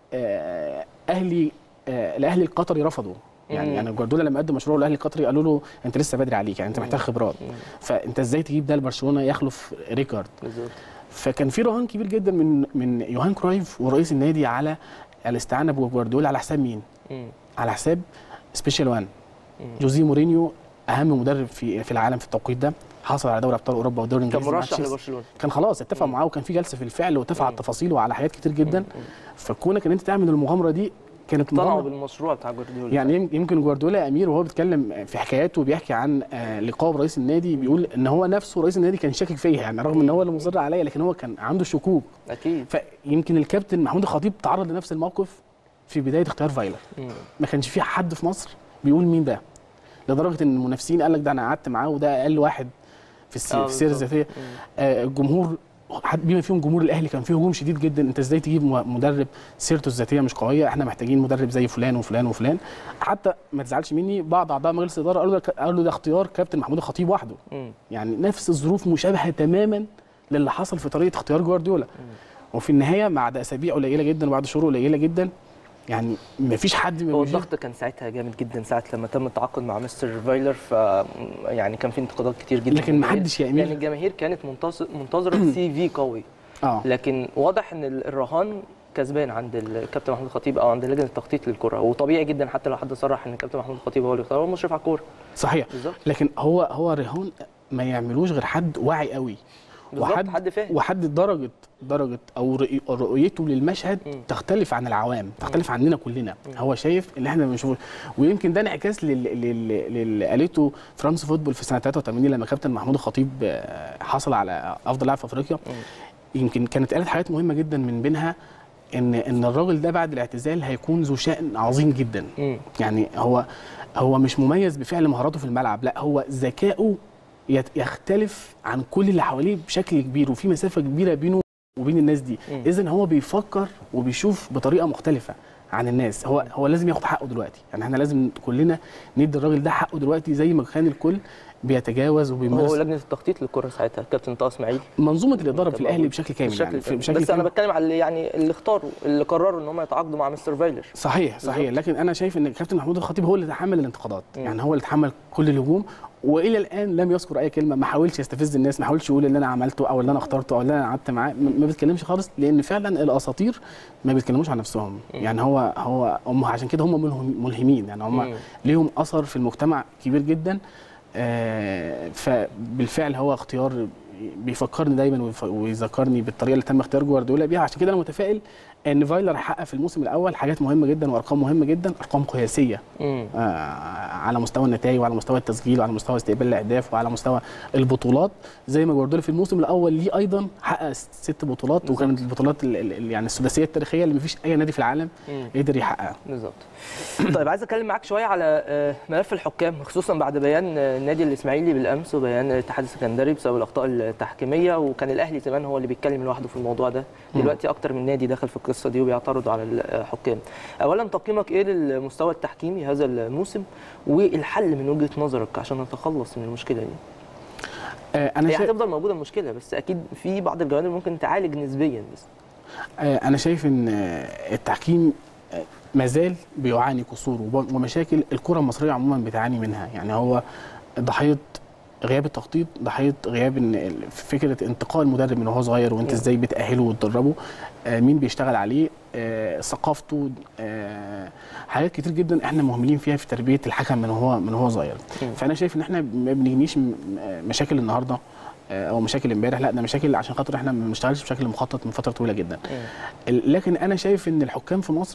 E: آه اهلي آه الاهلي القطري رفضه يعني
A: مم.
E: يعني جوارديولا لما قدم مشروع الاهلي القطري قالوا له انت لسه بدري عليك يعني انت محتاج خبرات فانت ازاي تجيب ده لبرشلونه يخلف ريكارد
A: بالظبط
E: فكان في رهان كبير جدا من من يوهان كرويف ورئيس النادي على الاستعانه بجوارديولا على حساب مين؟
A: مم.
E: على حساب سبيشال وان
A: مم.
E: جوزيه مورينيو اهم مدرب في في العالم في التوقيت ده حصل على دوري ابطال اوروبا والدوري
A: كان
E: الانجليزي مع
A: مرشح
E: تشيلسي.
A: لبرشلونه
E: كان خلاص اتفق معاه وكان في جلسه في الفعل واتفق على التفاصيل وعلى حاجات كتير جدا فكونك ان انت تعمل المغامره دي كانت
A: طلعوا
E: مغامره
A: بالمشروع بتاع جوارديولا
E: يعني يم- يمكن جوارديولا يا امير وهو بيتكلم في حكاياته بيحكي عن آه، لقائه برئيس النادي بيقول ان هو نفسه رئيس النادي كان شاكك فيا يعني رغم ان هو اللي مصر عليا لكن هو كان عنده شكوك
A: اكيد
E: فيمكن الكابتن محمود الخطيب تعرض لنفس الموقف في بدايه اختيار فايلر
A: مم.
E: ما كانش في حد في مصر بيقول مين ده لدرجه ان المنافسين قال لك ده انا قعدت معاه وده اقل واحد في السي-
A: آه،
E: في السيره
A: بالظبط.
E: الذاتيه آه الجمهور حد بما فيهم جمهور الاهلي كان فيه هجوم شديد جدا انت ازاي تجيب م- مدرب سيرته الذاتيه مش قويه احنا محتاجين مدرب زي فلان وفلان وفلان حتى ما تزعلش مني بعض اعضاء مجلس الاداره قالوا ده قالوا ده اختيار كابتن محمود الخطيب وحده
A: مم.
E: يعني نفس الظروف مشابهه تماما للي حصل في طريقه اختيار جوارديولا وفي النهايه بعد اسابيع قليله جدا وبعد شهور قليله جدا يعني ما فيش حد ما
A: هو
E: بيشوف-
A: الضغط كان ساعتها جامد جدا ساعه لما تم التعاقد مع مستر فايلر ف يعني كان في انتقادات كتير جدا
E: لكن
A: من
E: ما
A: الجماهير.
E: حدش يا أمير-
A: يعني الجماهير كانت منتظر منتظره سي في قوي
E: اه
A: لكن واضح ان ال- الرهان كسبان عند الكابتن محمود الخطيب او عند لجنه التخطيط للكره وطبيعي جدا حتى لو حد صرح ان الكابتن محمود الخطيب هو اللي اختار هو المشرف على الكوره
E: صحيح
A: بالظبط
E: لكن هو هو رهان ما يعملوش غير حد واعي قوي
A: بالظبط حد فاهم
E: وحد درجه درجه او رؤي- رؤيته للمشهد
A: مم.
E: تختلف عن العوام تختلف عننا كلنا هو شايف اللي احنا بنشوفه ويمكن ده انعكاس لل- لل- للي قالته فرانس فوتبول في سنه 83 لما كابتن محمود الخطيب آه، حصل على افضل لاعب في افريقيا يمكن كانت قالت حاجات مهمه جدا من بينها ان ان الراجل ده بعد الاعتزال هيكون ذو شأن عظيم جدا
A: مم.
E: يعني هو هو مش مميز بفعل مهاراته في الملعب لا هو ذكائه يت- يختلف عن كل اللي حواليه بشكل كبير وفي مسافه كبيره بينه وبين الناس دي
A: مم.
E: اذا هو بيفكر وبيشوف بطريقه مختلفه عن الناس هو هو لازم ياخد حقه دلوقتي يعني احنا لازم كلنا ندي الراجل ده حقه دلوقتي زي ما كان الكل بيتجاوز
A: هو
E: وبيمارس
A: لجنه التخطيط للكره ساعتها كابتن طه اسماعيل
E: منظومه الاداره في
A: كان
E: الاهلي
A: موجود.
E: بشكل كامل
A: بشكل
E: يعني في
A: كامل.
E: بشكل
A: بس انا
E: كامل.
A: بتكلم على اللي يعني اللي اختاروا اللي قرروا ان هم يتعاقدوا مع مستر فايلر
E: صحيح صحيح لكن انا شايف ان كابتن محمود الخطيب هو اللي تحمل الانتقادات
A: مم.
E: يعني هو اللي تحمل كل الهجوم والى الان لم يذكر اي كلمه ما حاولش يستفز الناس ما حاولش يقول اللي انا عملته او اللي انا اخترته او اللي انا قعدت معاه ما ما بيتكلمش خالص لان فعلا الاساطير ما بيتكلموش عن نفسهم يعني هو هو هم عشان كده هم ملهم- ملهمين يعني هم
A: مم.
E: ليهم اثر في المجتمع كبير جدا آه، فبالفعل هو اختيار بيفكرني دايما ويف- ويذكرني بالطريقه اللي تم اختيار جوارديولا بيها عشان كده انا متفائل ان فايلر حقق في الموسم الاول حاجات مهمه جدا وارقام مهمه جدا ارقام قياسيه
A: مم.
E: آه، على مستوى النتائج وعلى مستوى التسجيل وعلى مستوى استقبال الاهداف وعلى مستوى البطولات زي ما جوارديولا في الموسم الاول ليه ايضا حقق ست بطولات وكانت البطولات ال- ال- يعني السداسيه التاريخيه اللي مفيش اي نادي في العالم
A: مم.
E: قدر يحققها
A: بالظبط طيب عايز اتكلم معاك شويه على آه، ملف الحكام خصوصا بعد بيان آه، النادي الاسماعيلي بالامس وبيان الاتحاد السكندري بسبب الاخطاء التحكيميه وكان الاهلي زمان هو اللي بيتكلم لوحده في الموضوع ده دلوقتي اكتر من نادي دخل في القصه دي وبيعترضوا على الحكام اولا تقييمك ايه للمستوى التحكيمي هذا الموسم والحل من وجهه نظرك عشان نتخلص من المشكله دي
E: آه، انا
A: هي
E: شايف
A: هتفضل موجوده المشكله بس اكيد في بعض الجوانب ممكن تعالج نسبيا بس
E: آه، انا شايف ان آه، التحكيم آه، مازال بيعاني قصور وب- ومشاكل الكره المصريه عموما بتعاني منها يعني هو ضحيه غياب التخطيط ضحيه غياب ان ال- فكره انتقاء المدرب من وهو صغير وانت
A: مم.
E: ازاي بتاهله وتدربه آه، مين بيشتغل عليه آه، ثقافته آه، حاجات كتير جدا احنا مهملين فيها في تربيه الحكم من هو من هو صغير
A: مم.
E: فانا شايف ان احنا ما بنجنيش م- مشاكل النهارده آه، او مشاكل امبارح لا ده مشاكل عشان خاطر احنا ما بنشتغلش بشكل مخطط من فتره طويله جدا ال- لكن انا شايف ان الحكام في مصر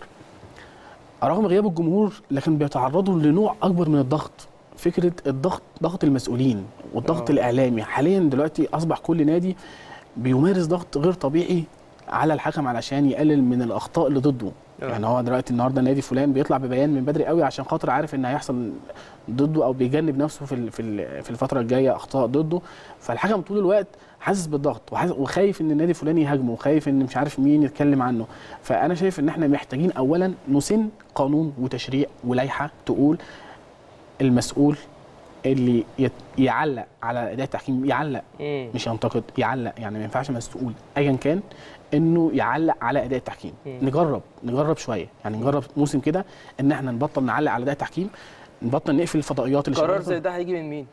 E: رغم غياب الجمهور لكن بيتعرضوا لنوع اكبر من الضغط فكره الضغط ضغط المسؤولين والضغط
A: آه.
E: الاعلامي حاليا دلوقتي اصبح كل نادي بيمارس ضغط غير طبيعي على الحكم علشان يقلل من الاخطاء اللي ضده
A: آه.
E: يعني هو دلوقتي النهارده نادي فلان بيطلع ببيان من بدري قوي عشان خاطر عارف ان هيحصل ضده او بيجنب نفسه في ال- في ال- في الفتره الجايه اخطاء ضده فالحكم طول الوقت حاسس بالضغط وحاسس- وخايف ان النادي الفلاني يهاجمه وخايف ان مش عارف مين يتكلم عنه فانا شايف ان احنا محتاجين اولا نسن قانون وتشريع ولائحه تقول المسؤول اللي يت- يعلق على اداء التحكيم يعلق
A: مم.
E: مش ينتقد يعلق يعني ما ينفعش مسؤول ايا كان انه يعلق على اداء التحكيم
A: مم.
E: نجرب نجرب شويه يعني نجرب موسم كده ان احنا نبطل نعلق على اداء التحكيم نبطل نقفل الفضائيات اللي
A: قرار
E: شغالة
A: زي ده هيجي من مين؟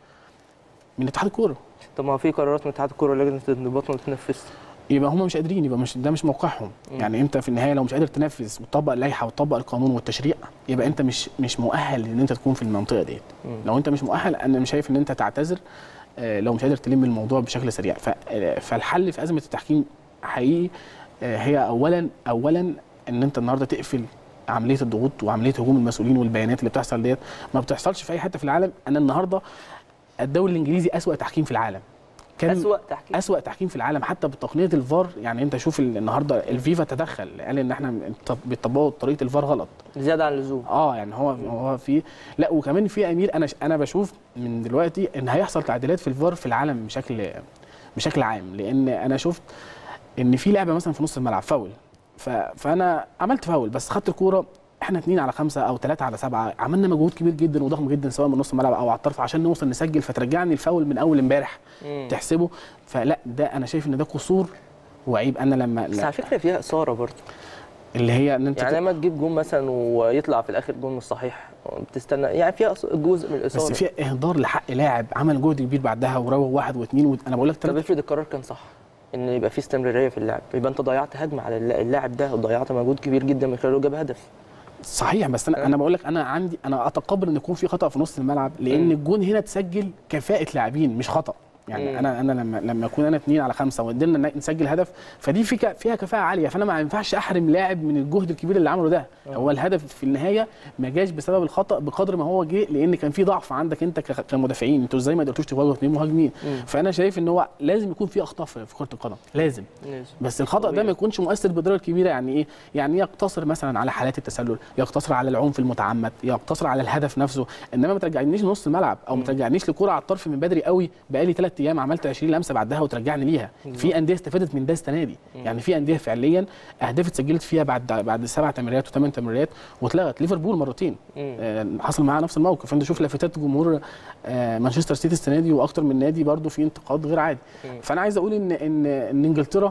E: من اتحاد الكوره
A: طب ما في قرارات من اتحاد الكوره ولجنه الانضباط ما بتنفذش
E: يبقى هم مش قادرين يبقى مش ده مش موقعهم
A: مم.
E: يعني انت في النهايه لو مش قادر تنفذ وتطبق اللائحه وتطبق القانون والتشريع يبقى انت مش مش مؤهل ان انت تكون في المنطقه ديت
A: مم.
E: لو انت مش مؤهل انا مش شايف ان انت تعتذر آه، لو مش قادر تلم الموضوع بشكل سريع ف- آه، فالحل في ازمه التحكيم حقيقي آه، هي اولا اولا ان انت النهارده تقفل عمليه الضغوط وعمليه هجوم المسؤولين والبيانات اللي بتحصل ديت ما بتحصلش في اي حته في العالم انا النهارده الدوري الانجليزي اسوا تحكيم في العالم كان
A: اسوأ تحكيم
E: اسوأ تحكيم في العالم حتى بتقنيه الفار يعني انت شوف ال- النهارده الفيفا تدخل قال ان احنا طب- بيطبقوا طريقه الفار غلط
A: زياده عن اللزوم
E: اه يعني هو هو في لا وكمان في امير انا انا بشوف من دلوقتي ان هيحصل تعديلات في الفار في العالم بشكل بشكل عام لان انا شفت ان في لعبه مثلا في نص الملعب فاول ف- فانا عملت فاول بس خدت الكوره احنا اتنين على خمسه او ثلاثه على سبعه عملنا مجهود كبير جدا وضخم جدا سواء من نص الملعب او على الطرف عشان نوصل نسجل فترجعني الفاول من اول امبارح
A: مم.
E: تحسبه فلا ده انا شايف ان ده قصور وعيب انا لما
A: بس
E: لا
A: على فكره فيها اثاره برضه
E: اللي هي ان انت
A: يعني لما تجيب جون مثلا ويطلع في الاخر جون مش صحيح بتستنى يعني فيها أص- جزء من
E: بس
A: الاثاره
E: في اهدار لحق لاعب عمل جهد كبير بعدها وروح واحد واثنين و... انا بقول لك
A: طب
E: ثلاث
A: افرض القرار كان صح ان يبقى في استمراريه في اللعب يبقى انت ضيعت هجمه على الل- اللاعب ده وضيعت مجهود كبير جدا من خلاله جاب هدف
E: صحيح بس انا
A: أه.
E: انا بقول لك انا عندي انا اتقبل ان يكون في خطا في نص الملعب لان
A: مم.
E: الجون هنا تسجل كفاءه لاعبين مش خطا يعني
A: مم.
E: انا انا لما لما اكون انا اثنين على خمسه وقدرنا ن- نسجل هدف فدي في ك- فيها كفاءه عاليه فانا ما ينفعش احرم لاعب من الجهد الكبير اللي عمله ده هو الهدف في النهايه ما جاش بسبب الخطا بقدر ما هو جه لان كان في ضعف عندك انت ك- كمدافعين انتوا ازاي ما قدرتوش تواجهوا اثنين مهاجمين
A: مم.
E: فانا شايف ان هو لازم يكون في اخطاء في في كره القدم لازم
A: ماشي.
E: بس الخطا ده
A: طبيعي.
E: ما يكونش مؤثر بدرجه كبيره يعني ايه يعني يقتصر مثلا على حالات التسلل يقتصر على العنف المتعمد يقتصر على الهدف نفسه انما ما ترجعنيش لنص الملعب او ما ترجعنيش لكره على الطرف من بدري قوي بقالي ثلاث ايام عملت 20 لمسه بعدها وترجعني ليها في انديه استفادت من ده السنه دي يعني في انديه فعليا اهداف اتسجلت فيها بعد بعد سبع تمريرات وثمان تمريرات واتلغت ليفربول مرتين آه، حصل معاه نفس الموقف انت شوف لافتات جمهور آه، مانشستر سيتي السنه دي واكتر من نادي برضو في انتقاد غير عادي فانا عايز اقول ان ان ان انجلترا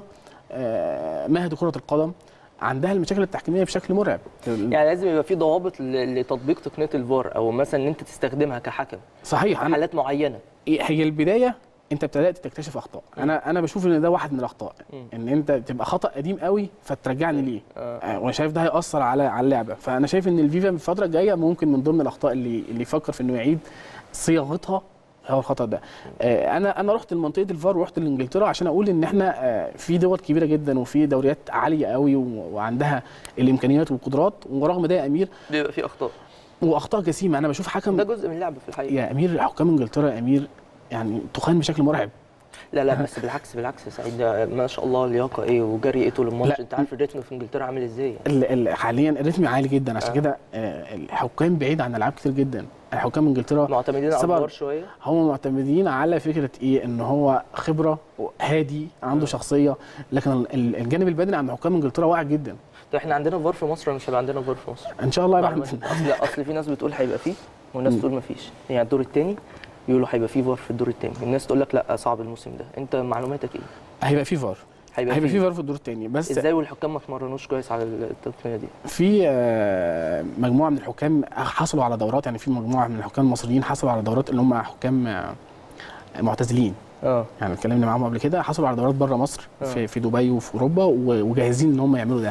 E: آه، مهد كره القدم عندها المشاكل التحكيميه بشكل مرعب
A: يعني لازم يبقى في ضوابط ل- لتطبيق تقنيه الفار او مثلا ان انت تستخدمها كحكم
E: صحيح
A: في
E: انا
A: حالات معينه
E: هي البدايه انت ابتدات تكتشف اخطاء انا انا بشوف ان ده واحد من الاخطاء ان انت تبقى خطا قديم قوي فترجعني ليه آه، وانا شايف ده هياثر على على اللعبه فانا شايف ان الفيفا في الفتره الجايه ممكن من ضمن الاخطاء اللي اللي يفكر في انه يعيد صياغتها هو الخطا ده آه، انا انا رحت لمنطقه الفار ورحت لانجلترا عشان اقول ان احنا آه، في دول كبيره جدا وفي دوريات عاليه قوي و- وعندها الامكانيات والقدرات ورغم ده يا امير
A: بيبقى في اخطاء
E: واخطاء جسيمه انا بشوف حكم
A: ده جزء من اللعبه في الحقيقه
E: يا امير حكام انجلترا يا امير يعني تخان بشكل مرعب
A: لا لا بس بالعكس بالعكس يا سعيد ده ما شاء الله لياقه ايه وجري ايه طول الماتش
E: لا.
A: انت عارف الريتم في انجلترا عامل ازاي يعني.
E: ال- ال- حاليا الريتم عالي جدا عشان
A: آه.
E: كده آه، الحكام بعيد عن العاب كتير جدا الحكام انجلترا
A: معتمدين على
E: سبع-
A: الفار شويه
E: هم معتمدين على فكره ايه ان هو خبره هادي عنده شخصيه لكن ال- الجانب البدني عند حكام انجلترا واقع جدا
A: طب احنا عندنا فار في مصر ولا مش هيبقى عندنا فار في مصر
E: ان شاء الله يبقى
A: معلومات-
E: احنا
A: اصل لا اصل في ناس بتقول هيبقى فيه وناس تقول ما فيش يعني الدور الثاني يقولوا هيبقى فيه فار في الدور الثاني الناس تقول لك لا صعب الموسم ده انت معلوماتك ايه
E: هيبقى في فار
A: هيبقى,
E: هيبقى
A: فيه
E: في فار في الدور الثاني بس
A: ازاي والحكام ما اتمرنوش كويس على التقنيه دي
E: في آه، مجموعه من الحكام حصلوا على دورات يعني في مجموعه من الحكام المصريين حصلوا على دورات اللي هم حكام آه، معتزلين
A: اه
E: يعني اتكلمنا معاهم قبل كده حصلوا على دورات بره مصر
A: آه.
E: في في دبي وفي اوروبا و- وجاهزين ان هم يعملوا ده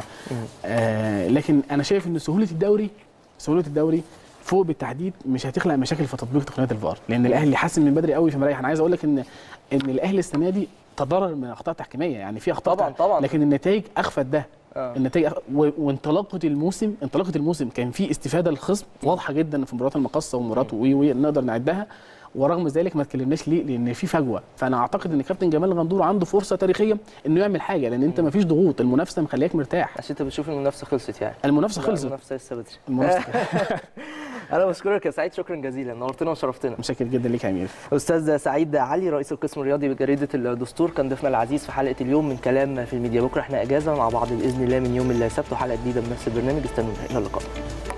E: آه لكن انا شايف ان سهوله الدوري سهوله الدوري فوق بالتحديد مش هتخلق مشاكل في تطبيق تقنيات الفار لان الاهلي حاسم من بدري قوي في مريح انا عايز اقول لك ان ان الاهلي السنه دي تضرر من اخطاء تحكيميه يعني في اخطاء
A: طبعاً،
E: تح-
A: طبعاً.
E: لكن النتائج اخفت ده
A: آه.
E: النتائج أخ... و... وانطلاقه الموسم انطلاقه الموسم كان في استفاده للخصم واضحه جدا في مباراه المقصه ومباراه وي وي نقدر نعدها ورغم ذلك ما اتكلمناش ليه لان في فجوه فانا اعتقد ان كابتن جمال غندور عنده فرصه تاريخيه انه يعمل حاجه لان انت ما فيش ضغوط المنافسه مخلياك مرتاح
A: عشان انت بتشوف المنافسه خلصت يعني
E: المنافسه
A: لا،
E: خلصت
A: المنافسه لسه بدري
E: المنافسه
A: انا بشكرك يا سعيد شكرا جزيلا نورتنا وشرفتنا
E: متشكر جدا ليك يا امير
A: استاذ سعيد علي رئيس القسم الرياضي بجريده الدستور كان ضيفنا العزيز في حلقه اليوم من كلام في الميديا بكره احنا اجازه مع بعض باذن الله من يوم السبت وحلقه جديده من نفس البرنامج استنونا الى اللقاء